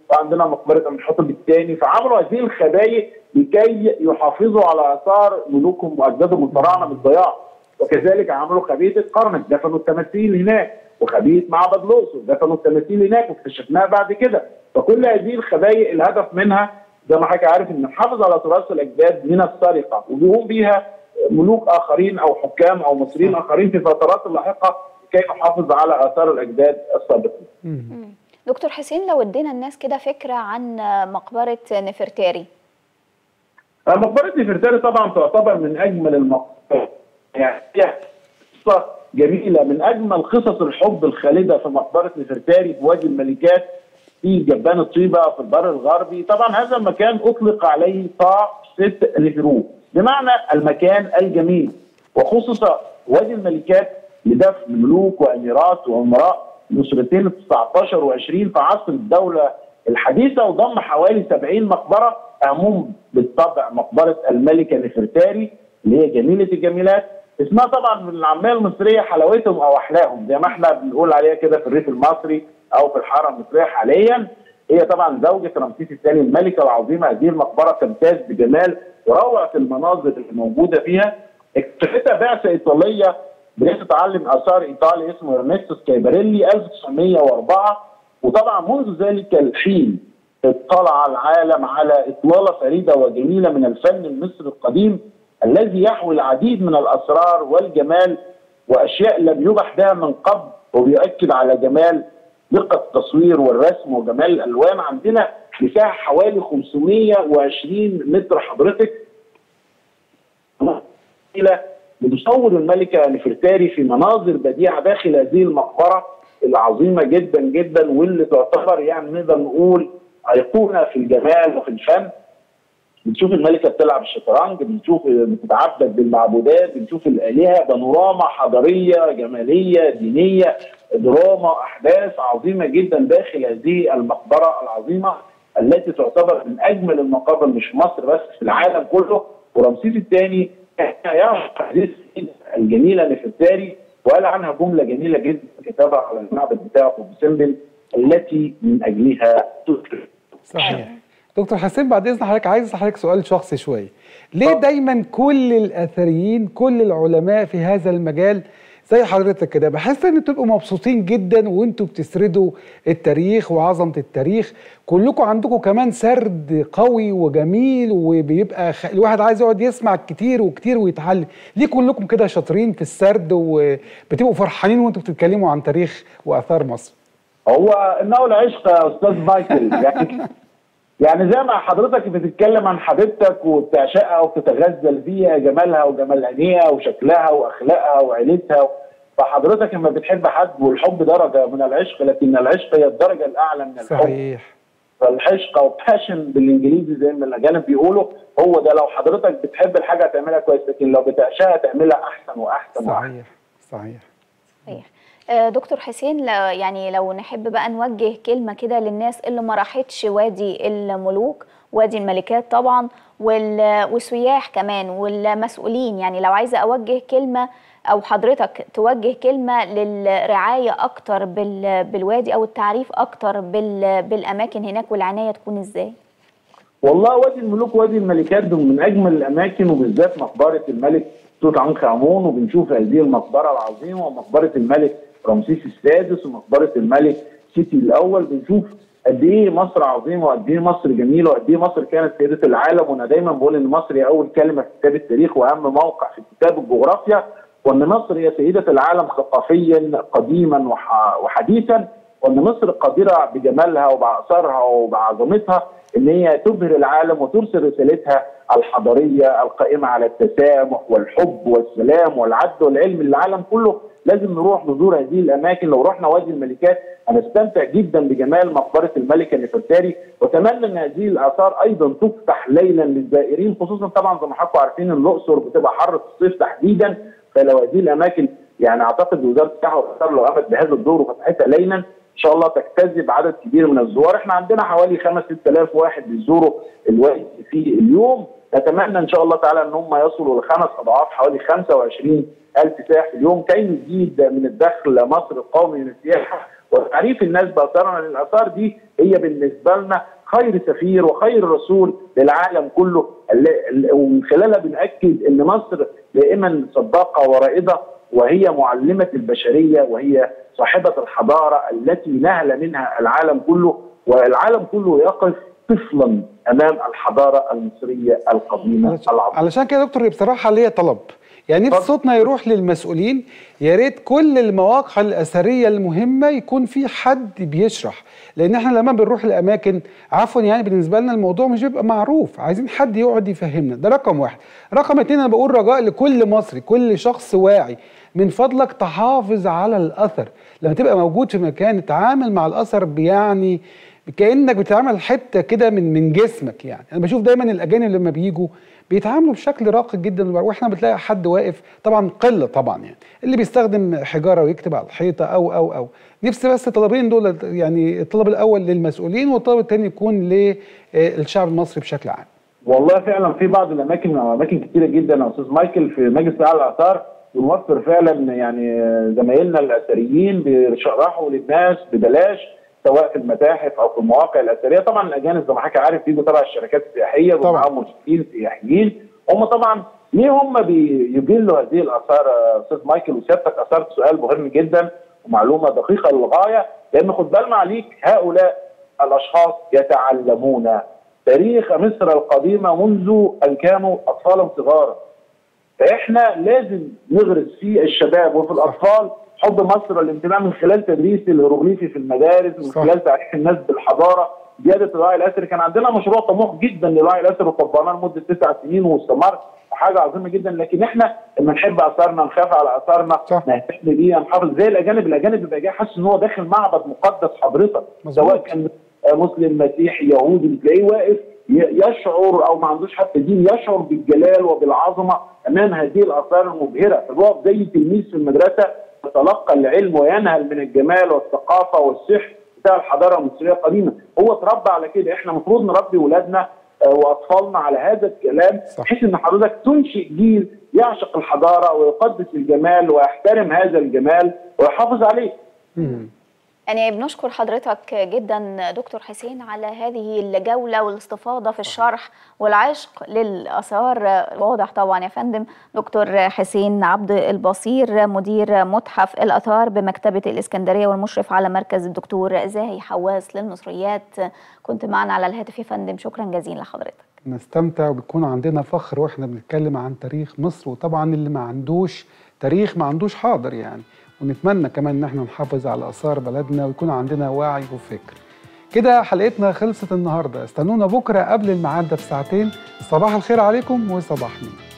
وعندنا مقبره amenhotep الثاني فعملوا هذه الخبايا لكي يحافظوا على اثار ملوكهم واجدادهم الفراعنه بالضياع وكذلك عملوا خبيئه الكرنك دفنوا التماثيل هناك وخبيئه معبد الاقصر دفنوا التماثيل هناك واكتشفناها بعد كده فكل هذه الخبايا الهدف منها زي ما حضرتك عارف ان نحافظ على تراث الاجداد من السرقه وبيقوم بيها ملوك اخرين او حكام او مصريين اخرين في فترات لاحقه لكي نحافظ على اثار الاجداد السابقين. دكتور حسين لو ادينا الناس كده فكره عن مقبره نفرتاري. مقبره نفرتاري طبعا تعتبر من اجمل المقبرات يعني هي قصه جميله من اجمل قصص الحب الخالده في مقبره نفرتاري في وادي الملكات في جبان الطيبه في البر الغربي طبعا هذا المكان اطلق عليه طاق ست نفرو بمعنى المكان الجميل وخصص وادي الملكات لدفن ملوك واميرات وامراء الاسرتين ال 19 و20 في عصر الدوله الحديثه وضم حوالي 70 مقبره اهمهم بالطبع مقبره الملكه نفرتاري اللي هي جميله الجميلات اسمها طبعا من العاميه المصريه حلاوتهم او احلاهم زي ما احنا بنقول عليها كده في الريف المصري او في الحاره المصريه حاليا هي طبعا زوجة رمسيس الثاني الملكة العظيمة هذه المقبرة تمتاز بجمال وروعة المناظر اللي موجودة فيها اكتشفتها بعثة إيطالية بتتعلم آثار إيطالي اسمه إرنستوس كايباريلي 1904 وطبعا منذ ذلك الحين اطلع العالم على إطلالة فريدة وجميلة من الفن المصري القديم الذي يحوي العديد من الأسرار والجمال وأشياء لم يبح بها من قبل وبيؤكد على جمال دقة التصوير والرسم وجمال الألوان عندنا مساحة حوالي 520 متر حضرتك بتصور الملكة نفرتاري في مناظر بديعة داخل هذه المقبرة العظيمة جدا جدا واللي تعتبر يعني نقدر نقول أيقونة في الجمال وفي الفن بنشوف الملكة بتلعب الشطرنج بنشوف بتتعبد بالمعبودات بنشوف الآلهة بانوراما حضارية جمالية دينية دراما أحداث عظيمة جدا داخل هذه المقبرة العظيمة التي تعتبر من أجمل المقابر مش في مصر بس في العالم كله ورمسيس الثاني يعرف هذه الجميلة نفرتاري وقال عنها جملة جميلة جدا كتبها على المعبد بتاعه في سمبل التي من أجلها تذكر صحيح دكتور حسين بعد اذن حضرتك عايز اسال حضرتك سؤال شخصي شويه ليه دايما كل الاثريين كل العلماء في هذا المجال زي حضرتك كده بحس ان تبقوا مبسوطين جدا وانتوا بتسردوا التاريخ وعظمه التاريخ كلكم عندكم كمان سرد قوي وجميل وبيبقى خ... الواحد عايز يقعد يسمع كتير وكتير ويتعلم ليه كلكم كده شاطرين في السرد وبتبقوا فرحانين وانتوا بتتكلموا عن تاريخ واثار مصر هو انه العشق يا استاذ مايكل يعني يعني زي ما حضرتك بتتكلم عن حبيبتك وبتعشقها وبتتغزل فيها جمالها وجمال عينيها وشكلها واخلاقها وعيلتها فحضرتك لما بتحب حد والحب درجه من العشق لكن العشق هي الدرجه الاعلى من الحب صحيح فالعشق او باشن بالانجليزي زي ما الاجانب بيقولوا هو ده لو حضرتك بتحب الحاجه هتعملها كويس لكن لو بتعشقها تعملها احسن واحسن صحيح واحسن صحيح صحيح دكتور حسين يعني لو نحب بقى نوجه كلمة كده للناس اللي ما راحتش وادي الملوك وادي الملكات طبعا والسياح كمان والمسؤولين يعني لو عايزة أوجه كلمة أو حضرتك توجه كلمة للرعاية أكتر بالوادي أو التعريف أكتر بالأماكن هناك والعناية تكون إزاي؟ والله وادي الملوك وادي الملكات دول من أجمل الأماكن وبالذات مقبرة الملك توت عنخ آمون وبنشوف هذه المقبرة العظيمة ومقبرة الملك رمسيس السادس ومقبره الملك سيتي الاول بنشوف قد ايه مصر عظيمه وقد ايه مصر جميله وقد ايه مصر كانت سيده العالم وانا دايما بقول ان مصر هي اول كلمه في كتاب التاريخ واهم موقع في كتاب الجغرافيا وان مصر هي سيده العالم ثقافيا قديما وحديثا وان مصر قادره بجمالها وباثارها وبعظمتها ان هي تبهر العالم وترسل رسالتها الحضاريه القائمه على التسامح والحب والسلام والعدل والعلم للعالم كله لازم نروح نزور هذه الاماكن لو رحنا وادي الملكات هنستمتع جدا بجمال مقبره الملكه نفرتاري واتمنى ان هذه الاثار ايضا تفتح ليلا للزائرين خصوصا طبعا زي ما حضراتكم عارفين ان الاقصر بتبقى حر في الصيف تحديدا فلو هذه الاماكن يعني اعتقد وزاره السياحه والاثار لو قامت بهذا الدور وفتحتها ليلا ان شاء الله تجتذب عدد كبير من الزوار احنا عندنا حوالي 5 6000 واحد بيزوروا الوادي في اليوم نتمنى ان شاء الله تعالى ان هم يصلوا لخمس اضعاف حوالي 25 ألف سائح في اليوم كي نزيد من الدخل مصر القومي من السياحة وتعريف الناس بآثارنا لأن الآثار دي هي بالنسبه لنا خير سفير وخير رسول للعالم كله اللي- ومن خلالها بنأكد ان مصر دائما سباقه ورائده وهي معلمه البشريه وهي صاحبه الحضاره التي نهل منها العالم كله والعالم كله يقف طفلا امام الحضاره المصريه القديمه العظيمه علشان كده يا دكتور بصراحه ليا طلب يعني نفس صوتنا يروح للمسؤولين يا ريت كل المواقع الاثريه المهمه يكون في حد بيشرح لان احنا لما بنروح الاماكن عفوا يعني بالنسبه لنا الموضوع مش بيبقى معروف عايزين حد يقعد يفهمنا ده رقم واحد رقم اتنين انا بقول رجاء لكل مصري كل شخص واعي من فضلك تحافظ على الاثر لما تبقى موجود في مكان تتعامل مع الاثر بيعني كانك بتعمل حته كده من من جسمك يعني انا بشوف دايما الاجانب لما بيجوا بيتعاملوا بشكل راقي جدا واحنا بتلاقي حد واقف طبعا قله طبعا يعني اللي بيستخدم حجاره ويكتب على الحيطه او او او نفسي بس الطلبين دول يعني الطلب الاول للمسؤولين والطلب الثاني يكون للشعب المصري بشكل عام والله فعلا في بعض الاماكن اماكن كتيره جدا يا استاذ مايكل في مجلس اعلى الاثار بنوفر فعلا يعني زمايلنا الاثريين بيشرحوا للناس ببلاش سواء في المتاحف او في المواقع الاثريه طبعا الاجانب زي ما حضرتك عارف بيجوا تبع الشركات السياحيه ومعاهم مرشدين سياحيين هم طبعا ليه هم بيجلوا هذه الاثار يا استاذ مايكل وسيادتك اثرت سؤال مهم جدا ومعلومه دقيقه للغايه لان خد بالنا عليك هؤلاء الاشخاص يتعلمون تاريخ مصر القديمه منذ ان كانوا اطفالا صغارا فاحنا لازم نغرس في الشباب وفي الاطفال حب مصر والانتماء من خلال تدريس الهيروغليفي في المدارس من صح. خلال تعريف الناس بالحضاره زياده الوعي الاثري كان عندنا مشروع طموح جدا للوعي الاثري وطبقناه لمده تسع سنين واستمر حاجه عظيمه جدا لكن احنا لما نحب اثارنا نخاف على اثارنا نهتم بيها نحافظ زي الاجانب الاجانب بيبقى جاي حاسس ان هو داخل معبد مقدس حضرتك سواء كان مسلم مسيحي يهودي بتلاقيه واقف يشعر او ما عندوش حتى دين يشعر بالجلال وبالعظمه امام هذه الاثار المبهره الواقف زي تلميذ في المدرسه يتلقى العلم وينهل من الجمال والثقافه والسحر بتاع الحضاره المصريه القديمه هو اتربى على كده احنا المفروض نربي اولادنا واطفالنا على هذا الكلام بحيث ان حضرتك تنشئ جيل يعشق الحضاره ويقدس الجمال ويحترم هذا الجمال ويحافظ عليه يعني بنشكر حضرتك جدا دكتور حسين على هذه الجولة والاستفاضة في الشرح والعشق للآثار واضح طبعا يا فندم دكتور حسين عبد البصير مدير متحف الآثار بمكتبة الإسكندرية والمشرف على مركز الدكتور زاهي حواس للمصريات كنت معنا على الهاتف يا فندم شكرا جزيلا لحضرتك نستمتع وبيكون عندنا فخر واحنا بنتكلم عن تاريخ مصر وطبعا اللي ما عندوش تاريخ ما عندوش حاضر يعني ونتمنى كمان ان احنا نحافظ على اثار بلدنا ويكون عندنا وعي وفكر كده حلقتنا خلصت النهارده استنونا بكره قبل الميعاد ده بساعتين صباح الخير عليكم وصباح مين